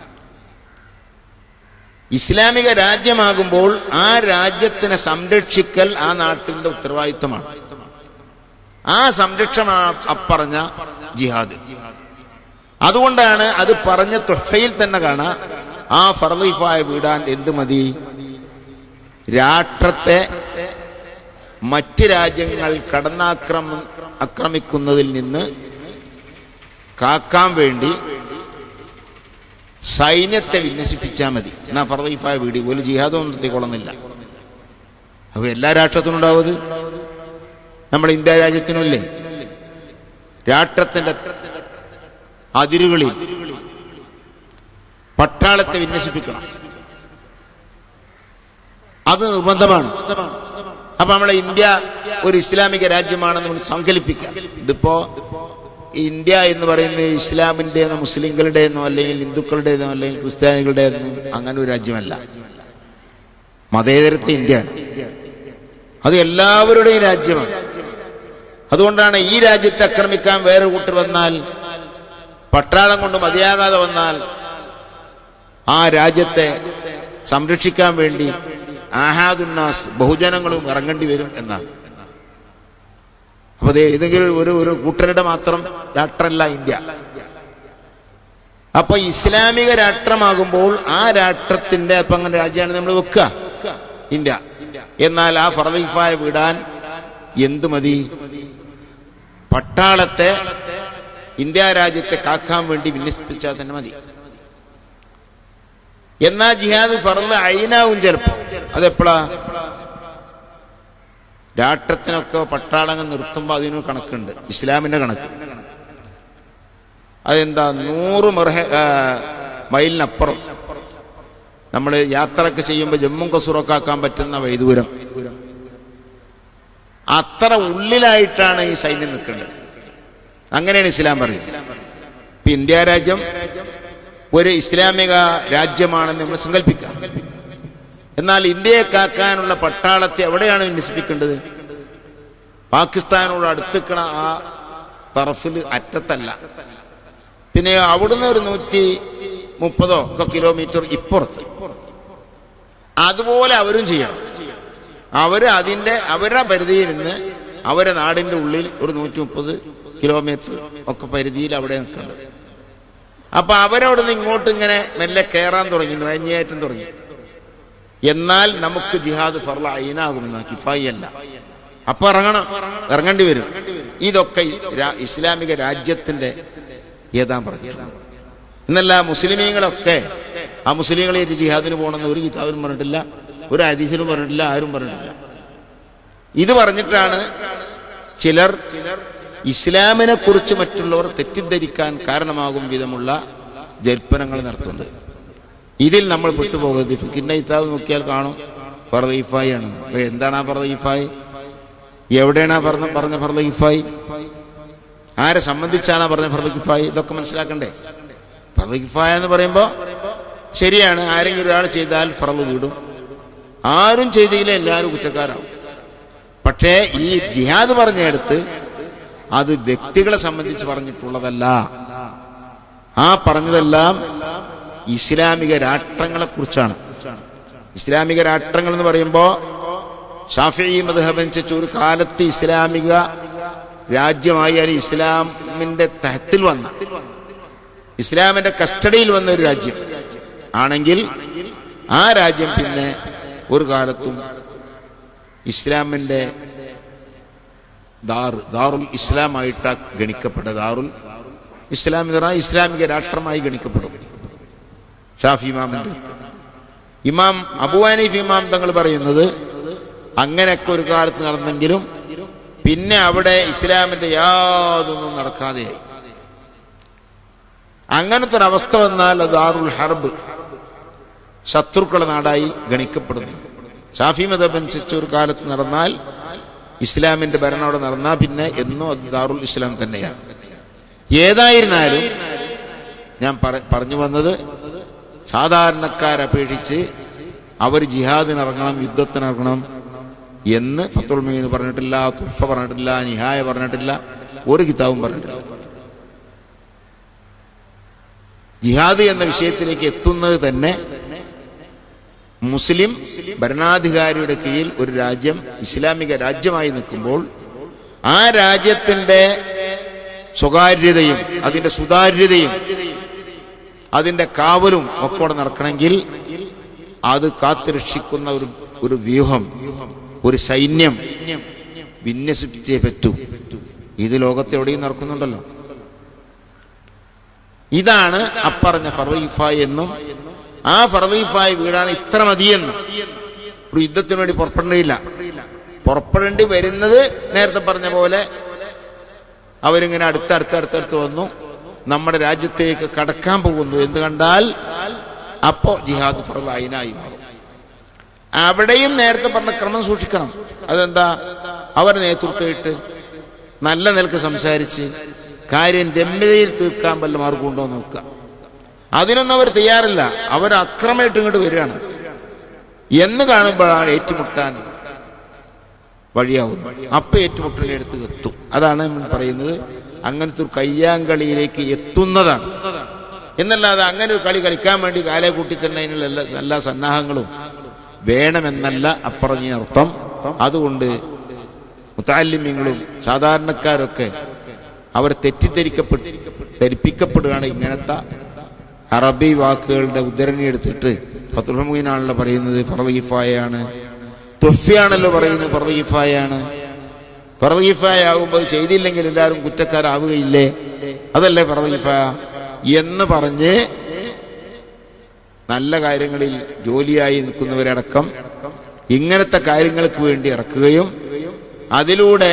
ഇസ്ലാമിക രാജ്യമാകുമ്പോൾ ആ രാജ്യത്തിനെ സംരക്ഷിക്കൽ ആ നാട്ടിന്റെ ഉത്തരവാദിത്തമാണ് ആ സംരക്ഷണമാണ് അപ്പറഞ്ഞ ജിഹാദ് അതുകൊണ്ടാണ് അത് പറഞ്ഞ തുഫയിൽ തന്നെ കാണാം ആ ഫർദീഫായ വീടാൻ എന്ത് മതി രാഷ്ട്രത്തെ മറ്റ് രാജ്യങ്ങൾ കടന്നാക്രമ ആക്രമിക്കുന്നതിൽ നിന്ന് കാക്കാൻ വേണ്ടി സൈന്യത്തെ വിന്യസിപ്പിച്ചാൽ മതി എന്നാ ഫർദീഫായ വീട് ഒരു ജിഹാദൊന്നും നിർത്തിക്കൊള്ളുന്നില്ല അപ്പൊ എല്ലാ രാഷ്ട്രത്തിനും ഉണ്ടാവും അത് നമ്മുടെ ഇന്ത്യ രാജ്യത്തിനുമില്ലേ രാഷ്ട്രത്തിന്റെ അതിരുകളിൽ പട്ടാളത്തെ വിന്യസിപ്പിക്കണം അത് നിർബന്ധമാണ് അപ്പൊ നമ്മളെ ഇന്ത്യ ഒരു ഇസ്ലാമിക രാജ്യമാണെന്ന് നമ്മൾ സങ്കല്പിക്കാം ഇതിപ്പോ ഇന്ത്യ എന്ന് പറയുന്നത് ഇസ്ലാമിന്റെന്നോ മുസ്ലിങ്ങളുടേന്നോ അല്ലെങ്കിൽ ഹിന്ദുക്കളുടേന്നോ അല്ലെങ്കിൽ ക്രിസ്ത്യാനികളുടേന്നോ അങ്ങനെ ഒരു രാജ്യമല്ല മതേതരത്തെ ഇന്ത്യയാണ് അത് എല്ലാവരുടെയും രാജ്യമാണ് അതുകൊണ്ടാണ് ഈ രാജ്യത്തെ ആക്രമിക്കാൻ വേറെ കൂട്ടർ വന്നാൽ പട്ടാളം കൊണ്ട് മതിയാകാതെ വന്നാൽ ആ രാജ്യത്തെ സംരക്ഷിക്കാൻ വേണ്ടി ആഹാദുന്നാസ് ബഹുജനങ്ങളും ഇറങ്ങേണ്ടി വരും എന്നാണ് അപ്പൊ ദേ ഏതെങ്കിലും ഒരു ഒരു കൂട്ടരുടെ മാത്രം രാഷ്ട്രമല്ല ഇന്ത്യ അപ്പൊ ഇസ്ലാമിക രാഷ്ട്രമാകുമ്പോൾ ആ രാഷ്ട്രത്തിന്റെ അപ്പൊ അങ്ങനെ രാജ്യമാണ് നമ്മൾ വെക്കുക ഇന്ത്യ എന്നാൽ ആ ഫറദീഫായ വിടാൻ എന്തു മതി പട്ടാളത്തെ ഇന്ത്യ രാജ്യത്തെ കാക്കാൻ വേണ്ടി വിന്യസിപ്പിച്ചാൽ തന്നെ മതി എന്നാ ജിഹാദ് ഫറല് അയിനാവും ചിലപ്പോ അതെപ്പോഴാ രാഷ്ട്രത്തിനൊക്കെ പട്ടാളങ്ങൾ നിർത്തുമ്പോൾ അതിന് കണക്കുണ്ട് ഇസ്ലാമിന്റെ കണക്ക് അതെന്താ നൂറ് മെർഹ ആ, മൈലിനപ്പുറം നമ്മൾ യാത്രയൊക്കെ ചെയ്യുമ്പോൾ ജമ്മും കസൂറൊക്കെ ആക്കാൻ പറ്റുന്ന വൈദൂരം അത്ര ഉള്ളിലായിട്ടാണ് ഈ സൈന്യം നിൽക്കേണ്ടത് അങ്ങനെയാണ് ഇസ്ലാം പറയുന്നത് ഇപ്പൊ ഇന്ത്യ രാജ്യം ഒരു ഇസ്ലാമിക രാജ്യമാണെന്ന് നമ്മൾ സങ്കല്പിക്കാം എന്നാൽ ഇന്ത്യയെ കാക്കാനുള്ള പട്ടാളത്തെ എവിടെയാണ് വിന്യസിപ്പിക്കേണ്ടത് പാകിസ്ഥാനോട് അടുത്തിക്കണ ആ തറഫിൽ അറ്റത്തല്ല പിന്നെ അവിടുന്ന് ഒരു നൂറ്റി മുപ്പതോ ഒക്കെ കിലോമീറ്റർ ഇപ്പുറത്ത് അതുപോലെ അവരും ചെയ്യണം അവര് അതിന്റെ അവരുടെ പരിധിയിൽ നിന്ന് അവരെ നാടിന്റെ ഉള്ളിൽ ഒരു നൂറ്റി മുപ്പത് കിലോമീറ്റർ ഒക്കെ പരിധിയിൽ അവിടെ നിൽക്കേണ്ടത് അപ്പൊ അവരവിടുന്ന് ഇങ്ങോട്ട് ഇങ്ങനെ മെല്ലെ കയറാൻ തുടങ്ങി നുഴഞ്ഞേറ്റം തുടങ്ങി എന്നാൽ നമുക്ക് ജിഹാദ് ഫർള അയിനാകുമെന്ന് കിഫായി അല്ല അപ്പൊ ഇറങ്ങണം ഇറങ്ങേണ്ടി വരും ഇതൊക്കെ രാ- ഇസ്ലാമിക രാജ്യത്തിന്റെ ഏതാ പറഞ്ഞു എന്നല്ല മുസ്ലിമീങ്ങളൊക്കെ ആ മുസ്ലിങ്ങളായിട്ട് ജിഹാദിന് പോകണമെന്ന് ഒരു കിതാബിനും പറഞ്ഞിട്ടില്ല ഒരു ഹദീസിനും പറഞ്ഞിട്ടില്ല ആരും പറഞ്ഞിട്ടില്ല ഇത് പറഞ്ഞിട്ടാണ് ചിലർ ഇസ്ലാമിനെ കുറിച്ച് മറ്റുള്ളവർ തെറ്റിദ്ധരിക്കാൻ കാരണമാകും വിധമുള്ള ജൽപ്പനങ്ങൾ നടത്തുന്നത് ഇതിൽ നമ്മൾ പെട്ടുപോകരുത് ഫിക്കിന്റെ കിതാബ് നോക്കിയാൽ കാണും ഫർദീഫായി ആണ് അപ്പൊ എന്താണ് ആ ഫർദീഫായി എവിടെയാണ് ആ പറഞ്ഞ പറഞ്ഞ ഫർദീഫായി ആരെ സംബന്ധിച്ചാണ് ആ പറഞ്ഞ ഫർദീഫായി ഇതൊക്കെ മനസ്സിലാക്കണ്ടേ ഫർദീഫായ എന്ന് പറയുമ്പോൾ ശരിയാണ് ആരെങ്കിലും ഒരാൾ ചെയ്താൽ ഫറന്ന് വീടും ആരും ചെയ്തില്ല എല്ലാവരും കുറ്റക്കാരാവും പക്ഷേ ഈ ജിഹാദ് പറഞ്ഞെടുത്ത് അത് വ്യക്തികളെ സംബന്ധിച്ച് പറഞ്ഞിട്ടുള്ളതല്ല ആ പറഞ്ഞതെല്ലാം ഇസ്ലാമിക രാഷ്ട്രങ്ങളെ കുറിച്ചാണ് ഇസ്ലാമിക രാഷ്ട്രങ്ങൾ എന്ന് പറയുമ്പോൾ ഷാഫി മധുഹബ് അനുസരിച്ച് ഒരു കാലത്ത് ഇസ്ലാമിക രാജ്യമായി അല്ലെങ്കിൽ ഇസ്ലാമിന്റെ തഹത്തിൽ വന്ന ഇസ്ലാമിന്റെ കസ്റ്റഡിയിൽ വന്ന ഒരു രാജ്യം ആണെങ്കിൽ ആ രാജ്യം പിന്നെ ഒരു കാലത്തും ഇസ്ലാമിന്റെ ദാർ ദാറുൽ ഇസ്ലാമായിട്ട് ഗണിക്കപ്പെട്ട ദാറുൽ ഇസ്ലാം എന്ന് പറഞ്ഞാൽ ഇസ്ലാമിക രാഷ്ട്രമായി ഗണിക്കപ്പെടും ഷാഫി ഇമാമിന്റെ ഇമാം അബുവാനിഫ് ഇമാം തങ്ങൾ പറയുന്നത് അങ്ങനെയൊക്കെ ഒരു കാലത്ത് നടന്നെങ്കിലും പിന്നെ അവിടെ ഇസ്ലാമിന്റെ യാതൊന്നും നടക്കാതെയായി അങ്ങനത്തെ ഒരു അവസ്ഥ വന്നാൽ അത് ദാറുൽ ഹർബ് ശത്രുക്കളുടെ നാടായി ഗണിക്കപ്പെടുന്നു ഷാഫി മതബ് അനുസരിച്ച് ഒരു കാലത്ത് നടന്നാൽ ഇസ്ലാമിന്റെ ഭരണം അവിടെ നടന്നാൽ പിന്നെ എന്നും അത് ദാറുൽ ഇസ്ലാം തന്നെയാണ് ഏതായിരുന്നാലും ഞാൻ പറ- പറഞ്ഞു വന്നത് സാധാരണക്കാരപേക്ഷിച്ച് അവർ ജിഹാദിനിറങ്ങണം യുദ്ധത്തിനിറങ്ങണം എന്ന് ഫത്തുൽ മീൻ പറഞ്ഞിട്ടില്ല തുഫ പറഞ്ഞിട്ടില്ല നിഹായ പറഞ്ഞിട്ടില്ല ഒരു കിതാബും പറഞ്ഞിട്ടില്ല ജിഹാദ് എന്ന വിഷയത്തിലേക്ക് എത്തുന്നത് തന്നെ മുസ്ലിം ഭരണാധികാരിയുടെ കീഴിൽ ഒരു രാജ്യം ഇസ്ലാമിക രാജ്യമായി നിൽക്കുമ്പോൾ ആ രാജ്യത്തിന്റെ സ്വകാര്യതയും അതിന്റെ സുതാര്യതയും അതിന്റെ കാവലും ഒക്കെ അവിടെ നടക്കണമെങ്കിൽ അത് കാത്തുരക്ഷിക്കുന്ന ഒരു ഒരു വ്യൂഹം ഒരു സൈന്യം വിന്യസിപ്പിച്ചേ പറ്റൂ ഇത് ലോകത്ത് എവിടെയും നടക്കുന്നുണ്ടല്ലോ ഇതാണ് അപ്പറഞ്ഞ ഫറീഫായ് എന്നും ആ ഫറീഫായ് വീടാണ് ഇത്ര മതിയെന്നും ഒരു യുദ്ധത്തിന് വേണ്ടി പുറപ്പെടേണ്ടിയില്ല പുറപ്പെടേണ്ടി വരുന്നത് നേരത്തെ പറഞ്ഞ പോലെ അവരിങ്ങനെ അടുത്തടുത്ത് അടുത്തടുത്ത് വന്നു നമ്മുടെ രാജ്യത്തേക്ക് കടക്കാൻ പോകുന്നു എന്ന് കണ്ടാൽ അപ്പോ ജിഹാദ് ഫറദ് അയിനായി മാറും അവിടെയും നേരത്തെ പറഞ്ഞ ക്രമം സൂക്ഷിക്കണം അതെന്താ അവരെ നേതൃത്വമായിട്ട് നല്ല നിലക്ക് സംസാരിച്ച് കാര്യം രമ്യതയിൽ തീർക്കാൻ വല്ല മാർഗമുണ്ടോ എന്ന് നോക്കുക അതിനൊന്നും അവർ തയ്യാറില്ല അവർ അക്രമമായിട്ട് ഇങ്ങോട്ട് വരികയാണ് എന്ന് കാണുമ്പോഴാണ് ഏറ്റുമുട്ടാൻ വഴിയാവുന്നത് അപ്പൊ ഏറ്റുമുട്ടലിന്റെ അടുത്ത് എത്തും അതാണ് നമ്മൾ പറയുന്നത് അങ്ങനത്തെ ഒരു കയ്യാങ്കളിയിലേക്ക് എത്തുന്നതാണ് എന്നല്ലാതെ അങ്ങനെ ഒരു കളി കളിക്കാൻ വേണ്ടി കാലെ കൂട്ടി തന്നെ അതിനുള്ള എല്ലാ എല്ലാ സന്നാഹങ്ങളും വേണമെന്നല്ല അപ്പറഞ്ഞ അർത്ഥം അതുകൊണ്ട് മുത്താലിമ്യങ്ങളും സാധാരണക്കാരൊക്കെ അവർ തെറ്റിദ്ധരിക്കപ്പെട്ട് ധരിപ്പിക്കപ്പെടുകയാണ് ഇങ്ങനത്തെ അറബി വാക്കുകളുടെ ഉദ്ധരണി എടുത്തിട്ട് ഫത്തുൽമീനാണല്ലോ പറയുന്നത് ഫറദീഫായാണ് തുഫിയാണല്ലോ പറയുന്നത് ഫറദീഫായാണ് ഫറദീഫായ ആകുമ്പോൾ ചെയ്തില്ലെങ്കിൽ എല്ലാവരും കുറ്റക്കാരാവുകയില്ലേ അതല്ലേ ഫറദീഫ എന്ന് പറഞ്ഞ് നല്ല കാര്യങ്ങളിൽ ജോലിയായി നിൽക്കുന്നവരടക്കം ഇങ്ങനത്തെ കാര്യങ്ങൾക്ക് വേണ്ടി ഇറക്കുകയും അതിലൂടെ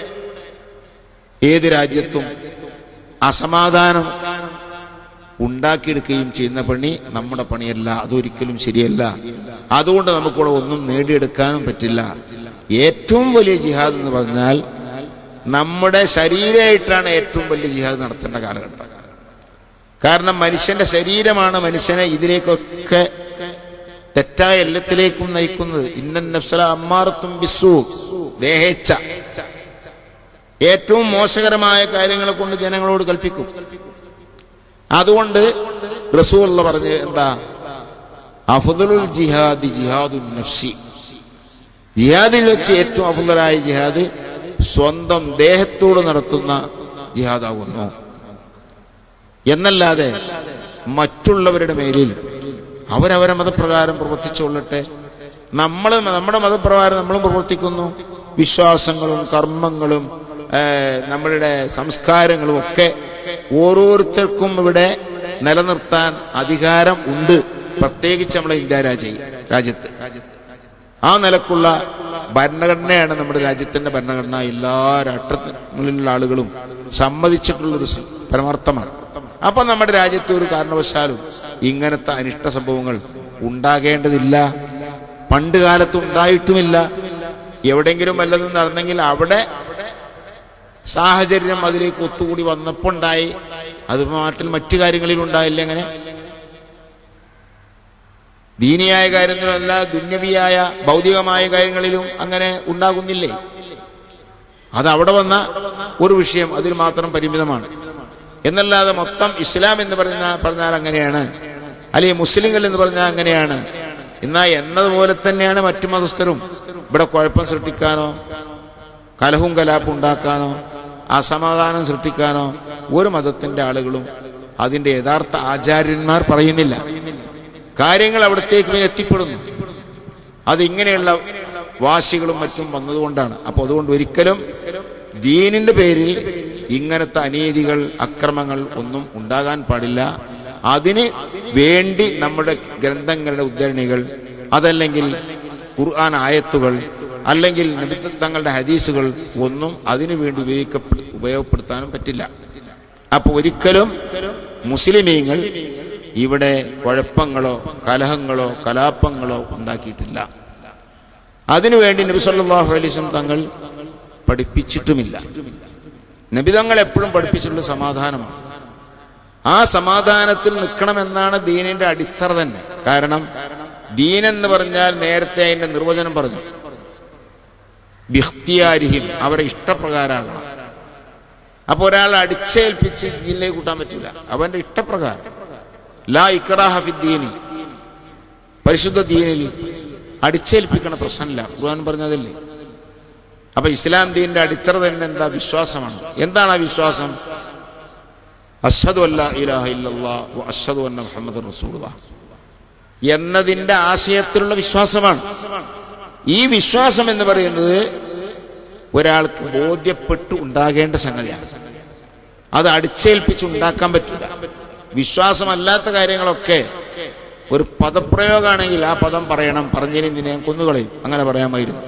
ഏത് രാജ്യത്തും അസമാധാനം ഉണ്ടാക്കിയെടുക്കുകയും ചെയ്യുന്ന പണി നമ്മുടെ പണിയല്ല അതൊരിക്കലും ശരിയല്ല അതുകൊണ്ട് നമുക്കിവിടെ ഒന്നും നേടിയെടുക്കാനും പറ്റില്ല ഏറ്റവും വലിയ ജിഹാദ് എന്ന് പറഞ്ഞാൽ നമ്മുടെ ശരീരമായിട്ടാണ് ഏറ്റവും വലിയ ജിഹാദ് നടത്തേണ്ട കാലഘട്ടം കാരണം മനുഷ്യന്റെ ശരീരമാണ് മനുഷ്യനെ ഇതിലേക്കൊക്കെ തെറ്റായ എല്ലാത്തിലേക്കും നയിക്കുന്നത് ഇന്നൻ നഫ്സല അമ്മാറത്തും ബിസു ദേഹേച്ഛ ഏറ്റവും മോശകരമായ കാര്യങ്ങളെ കൊണ്ട് ജനങ്ങളോട് കൽപ്പിക്കും അതുകൊണ്ട് റസൂള്ള പറഞ്ഞ് എന്താ അഫദലുൽ ജിഹാദി ജിഹാദുൻ നഫ്സി ജിഹാദിൽ വെച്ച് ഏറ്റവും അഫുദലായ ജിഹാദ് സ്വന്തം ദേഹത്തോട് നടത്തുന്ന ജിഹാദാകുന്നു എന്നല്ലാതെ മറ്റുള്ളവരുടെ മേലിൽ അവരവരെ മതപ്രകാരം പ്രവർത്തിച്ചുകൊള്ളട്ടെ നമ്മൾ നമ്മുടെ മതപ്രകാരം നമ്മളും പ്രവർത്തിക്കുന്നു വിശ്വാസങ്ങളും കർമ്മങ്ങളും ഏർ, നമ്മളുടെ സംസ്കാരങ്ങളും ഒക്കെ ഓരോരുത്തർക്കും ഇവിടെ നിലനിർത്താൻ അധികാരം ഉണ്ട് പ്രത്യേകിച്ച് നമ്മളെ ഇന്ത്യ രാജ്യ രാജ്യത്ത് ആ നിലക്കുള്ള ഭരണഘടനയാണ് നമ്മുടെ രാജ്യത്തിന്റെ ഭരണഘടന എല്ലാ രാഷ്ട്രങ്ങളിലുള്ള ആളുകളും സമ്മതിച്ചിട്ടുള്ളൊരു സ- പരമാർത്ഥമാണ് അപ്പൊ നമ്മുടെ രാജ്യത്ത് ഒരു കാരണവശാലും ഇങ്ങനത്തെ അനിഷ്ട സംഭവങ്ങൾ ഉണ്ടാകേണ്ടതില്ല പണ്ട് കാലത്ത് ഉണ്ടായിട്ടുമില്ല എവിടെങ്കിലും വല്ലതും നടന്നെങ്കിൽ അവിടെ സാഹചര്യം അതിലേക്ക് ഒത്തുകൂടി വന്നപ്പോൾ ഉണ്ടായി അത് നാട്ടിൽ മറ്റു കാര്യങ്ങളിൽ ഉണ്ടായില്ല എങ്ങനെ ദീനിയായ കാര്യത്തിലല്ല ദുന്യവിയായ ഭൗതികമായ കാര്യങ്ങളിലും അങ്ങനെ ഉണ്ടാകുന്നില്ലേ അത് അവിടെ വന്ന ഒരു വിഷയം അതിൽ മാത്രം പരിമിതമാണ് എന്നല്ലാതെ മൊത്തം ഇസ്ലാം എന്ന് പറഞ്ഞ പറഞ്ഞാൽ അങ്ങനെയാണ് അല്ലെങ്കിൽ മുസ്ലിങ്ങൾ എന്ന് പറഞ്ഞാൽ അങ്ങനെയാണ് എന്നാൽ എന്നതുപോലെ തന്നെയാണ് മറ്റു മതസ്ഥരും ഇവിടെ കുഴപ്പം സൃഷ്ടിക്കാനോ കലഹവും കലാപ്പും ഉണ്ടാക്കാനോ അസമാധാനം സൃഷ്ടിക്കാനോ ഒരു മതത്തിന്റെ ആളുകളും അതിന്റെ യഥാർത്ഥ ആചാര്യന്മാർ പറയുന്നില്ല കാര്യങ്ങൾ അവിടത്തേക്ക് പിന്നെ എത്തിപ്പെടുന്നു അതിങ്ങനെയുള്ള വാശികളും മറ്റും വന്നതുകൊണ്ടാണ് അപ്പോൾ അതുകൊണ്ട് ഒരിക്കലും ദീനിന്റെ പേരിൽ ഇങ്ങനത്തെ അനീതികൾ അക്രമങ്ങൾ ഒന്നും ഉണ്ടാകാൻ പാടില്ല അതിന് വേണ്ടി നമ്മുടെ ഗ്രന്ഥങ്ങളുടെ ഉദ്ധരണികൾ അതല്ലെങ്കിൽ ഖുർആൻ ആയത്തുകൾ അല്ലെങ്കിൽ നബി തങ്ങളുടെ ഹദീസുകൾ ഒന്നും അതിനു വേണ്ടി ഉപയോഗിക്ക ഉപയോഗപ്പെടുത്താനും പറ്റില്ല അപ്പൊ ഒരിക്കലും മുസ്ലിമീങ്ങൾ ഇവിടെ കുഴപ്പങ്ങളോ കലഹങ്ങളോ കലാപങ്ങളോ ഉണ്ടാക്കിയിട്ടില്ല അതിനുവേണ്ടി നബി സല്ലല്ലാഹു അലൈഹി വസല്ലം തങ്ങൾ പഠിപ്പിച്ചിട്ടുമില്ല നബി തങ്ങൾ എപ്പോഴും പഠിപ്പിച്ചിട്ടുള്ള സമാധാനമാണ് ആ സമാധാനത്തിൽ നിൽക്കണമെന്നാണ് ദീനിന്റെ അടിത്തറ തന്നെ കാരണം ദീൻ എന്ന് പറഞ്ഞാൽ നേരത്തെ അതിന്റെ നിർവചനം പറഞ്ഞു ബിഖ്തിയാരിഹിം അവരെ ഇഷ്ടപ്രകാരമാകണം അപ്പൊ ഒരാൾ അടിച്ചേൽപ്പിച്ച് ദീനിലേക്ക് കൂട്ടാൻ പറ്റില്ല അവന്റെ ഇഷ്ടപ്രകാരം ലാ ഇക്റാഹ ഫിദ്ദീനി പരിശുദ്ധ ദീനിൽ അടിച്ചേൽപ്പിക്കണ പ്രശ്നമില്ല ഖുർആൻ പറഞ്ഞതല്ലേ അപ്പൊ ഇസ്ലാം ദീനിന്റെ അടിത്തറ തന്നെ എന്താ വിശ്വാസമാണ് എന്താണ് ആ വിശ്വാസം അഷദു അല്ല ഇലാഹ ഇല്ലല്ലാ വ അഷ്ഹദു അന്ന മുഹമ്മദ് റസൂലുള്ളാഹ് എന്നതിന്റെ ആശയത്തിലുള്ള വിശ്വാസമാണ് ഈ വിശ്വാസം എന്ന് പറയുന്നത് ഒരാൾക്ക് ബോധ്യപ്പെട്ടു ഉണ്ടാകേണ്ട സംഗതിയാണ് അത് അടിച്ചേൽപ്പിച്ച് ഉണ്ടാക്കാൻ പറ്റില്ല വിശ്വാസമല്ലാത്ത കാര്യങ്ങളൊക്കെ ഒരു പദപ്രയോഗമാണെങ്കിൽ ആ പദം പറയണം പറഞ്ഞതിന് നിന്നെ ഞാൻ കൊന്നുകളയും അങ്ങനെ പറയാമായിരുന്നു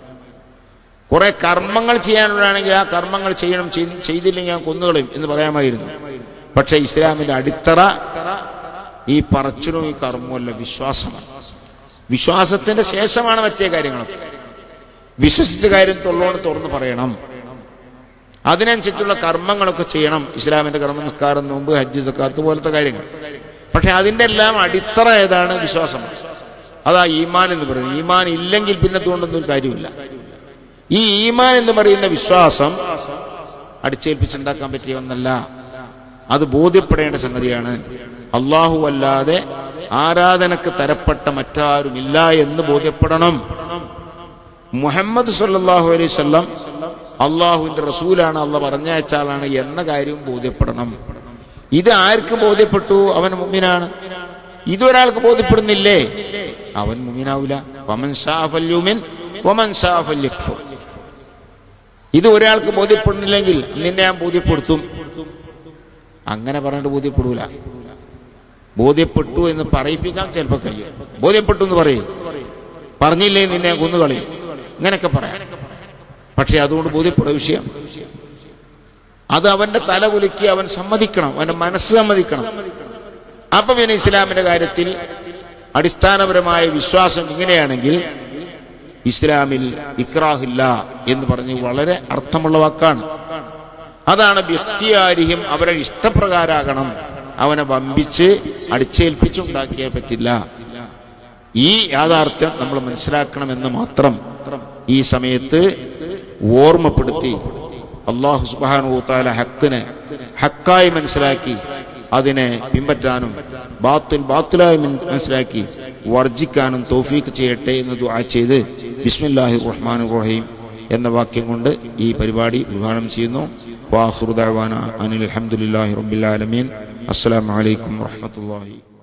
കുറെ കർമ്മങ്ങൾ ചെയ്യാനുള്ളതാണെങ്കിൽ ആ കർമ്മങ്ങൾ ചെയ്യണം ചെയ്- ചെയ്തില്ലെങ്കിൽ ഞാൻ കൊന്നുകളയും എന്ന് പറയാമായിരുന്നു പക്ഷെ ഇസ്ലാമിന്റെ അടിത്തറ ഈ പറച്ചിലും ഈ കർമ്മവും അല്ല വിശ്വാസമാണ് വിശ്വാസത്തിന്റെ ശേഷമാണ് മറ്റേ കാര്യങ്ങളൊക്കെ വിശ്വസിച്ച കാര്യം തൊള്ളോട് തുറന്ന് പറയണം അതിനനുസരിച്ചുള്ള കർമ്മങ്ങളൊക്കെ ചെയ്യണം ഇസ്ലാമിന്റെ കർമ്മ നിസ്കാരം നോമ്പ് ഹജ്ജ് സക്കാത്ത് പോലത്തെ കാര്യങ്ങൾ പക്ഷെ അതിന്റെ എല്ലാം അടിത്തറ ഏതാണ് വിശ്വാസം അതാ ഈമാൻ എന്ന് പറയുന്നത് ഈമാൻ ഇല്ലെങ്കിൽ പിന്നെ അതുകൊണ്ടൊന്നും ഒരു കാര്യമില്ല ഈ ഈമാൻ എന്ന് പറയുന്ന വിശ്വാസം അടിച്ചേൽപ്പിച്ചുണ്ടാക്കാൻ പറ്റിയ ഒന്നല്ല അത് ബോധ്യപ്പെടേണ്ട സംഗതിയാണ് അള്ളാഹു അല്ലാതെ ആരാധനക്ക് തരപ്പെട്ട മറ്റാരുമില്ല എന്ന് ബോധ്യപ്പെടണം മുഹമ്മദ് സല്ലല്ലാഹു അലൈഹി വസല്ലം അള്ളാഹുവിന്റെ റസൂലാണ് അള്ള പറഞ്ഞയച്ച ആളാണ് എന്ന കാര്യവും ബോധ്യപ്പെടണം ഇത് ആർക്ക് ബോധ്യപ്പെട്ടു അവൻ മുമ്മിനാണ് ഇതൊരാൾക്ക് ബോധ്യപ്പെടുന്നില്ലേ അവൻ മുമ്മിനാവില്ല വമൻ ഷാ ഫല്യുമിൻ വമൻ ഷാ ഫല്യക്ഫുർ ഇത് ഒരാൾക്ക് ബോധ്യപ്പെടുന്നില്ലെങ്കിൽ നിന്നെ ഞാൻ ബോധ്യപ്പെടുത്തും അങ്ങനെ പറഞ്ഞിട്ട് ബോധ്യപ്പെടൂല ബോധ്യപ്പെട്ടു എന്ന് പറയിപ്പിക്കാൻ ചിലപ്പോൾ കഴിയും ബോധ്യപ്പെട്ടു എന്ന് പറയും പറഞ്ഞില്ലേ നിന്നെ ഞാൻ കൊന്നുകളയും ഇങ്ങനെയൊക്കെ പറയാം പക്ഷെ അതുകൊണ്ട് ബോധ്യപ്പെടുക വിഷയം അത് അവന്റെ തല കുലുക്കി അവൻ സമ്മതിക്കണം അവന്റെ മനസ്സ് സമ്മതിക്കണം അപ്പൊ പിന്നെ ഇസ്ലാമിന്റെ കാര്യത്തിൽ അടിസ്ഥാനപരമായ വിശ്വാസം ഇങ്ങനെയാണെങ്കിൽ ഇസ്ലാമിൽ ഇക്രാഹില്ല എന്ന് പറഞ്ഞ് വളരെ അർത്ഥമുള്ള വാക്കാണ് അതാണ് ബിഖ്തിയാരിഹിം അവരെ ഇഷ്ടപ്രകാരാകണം അവനെ വമ്പിച്ച് അടിച്ചേൽപ്പിച്ചുണ്ടാക്കിയേ പറ്റില്ല ഈ യാഥാർത്ഥ്യം നമ്മൾ മനസ്സിലാക്കണമെന്ന് മാത്രം ഈ സമയത്ത് ഓർമ്മപ്പെടുത്തി അള്ളാഹു സുബാനുത്താല ഹക്കിനെ ഹക്കായി മനസ്സിലാക്കി അതിനെ പിൻപറ്റാനും ബാത്തിൽ ബാത്തിലായി മൻ- മനസ്സിലാക്കി വർജിക്കാനും തൗഫീക്ക് ചെയ്യട്ടെ എന്ന് ദുആ ചെയ്ത് ബിസ്മില്ലാഹി റഹ്മാൻ റഹീം എന്ന വാക്യം കൊണ്ട് ഈ പരിപാടി ഉദ്ഘാടനം ചെയ്യുന്നു വാഹുറുദാന അനിൽ അലഹമുല്ലാഹി റബ്ബിൽ ആലമീൻ അസ്സലാമു അലൈക്കും വറഹ്മത്തുള്ളാഹി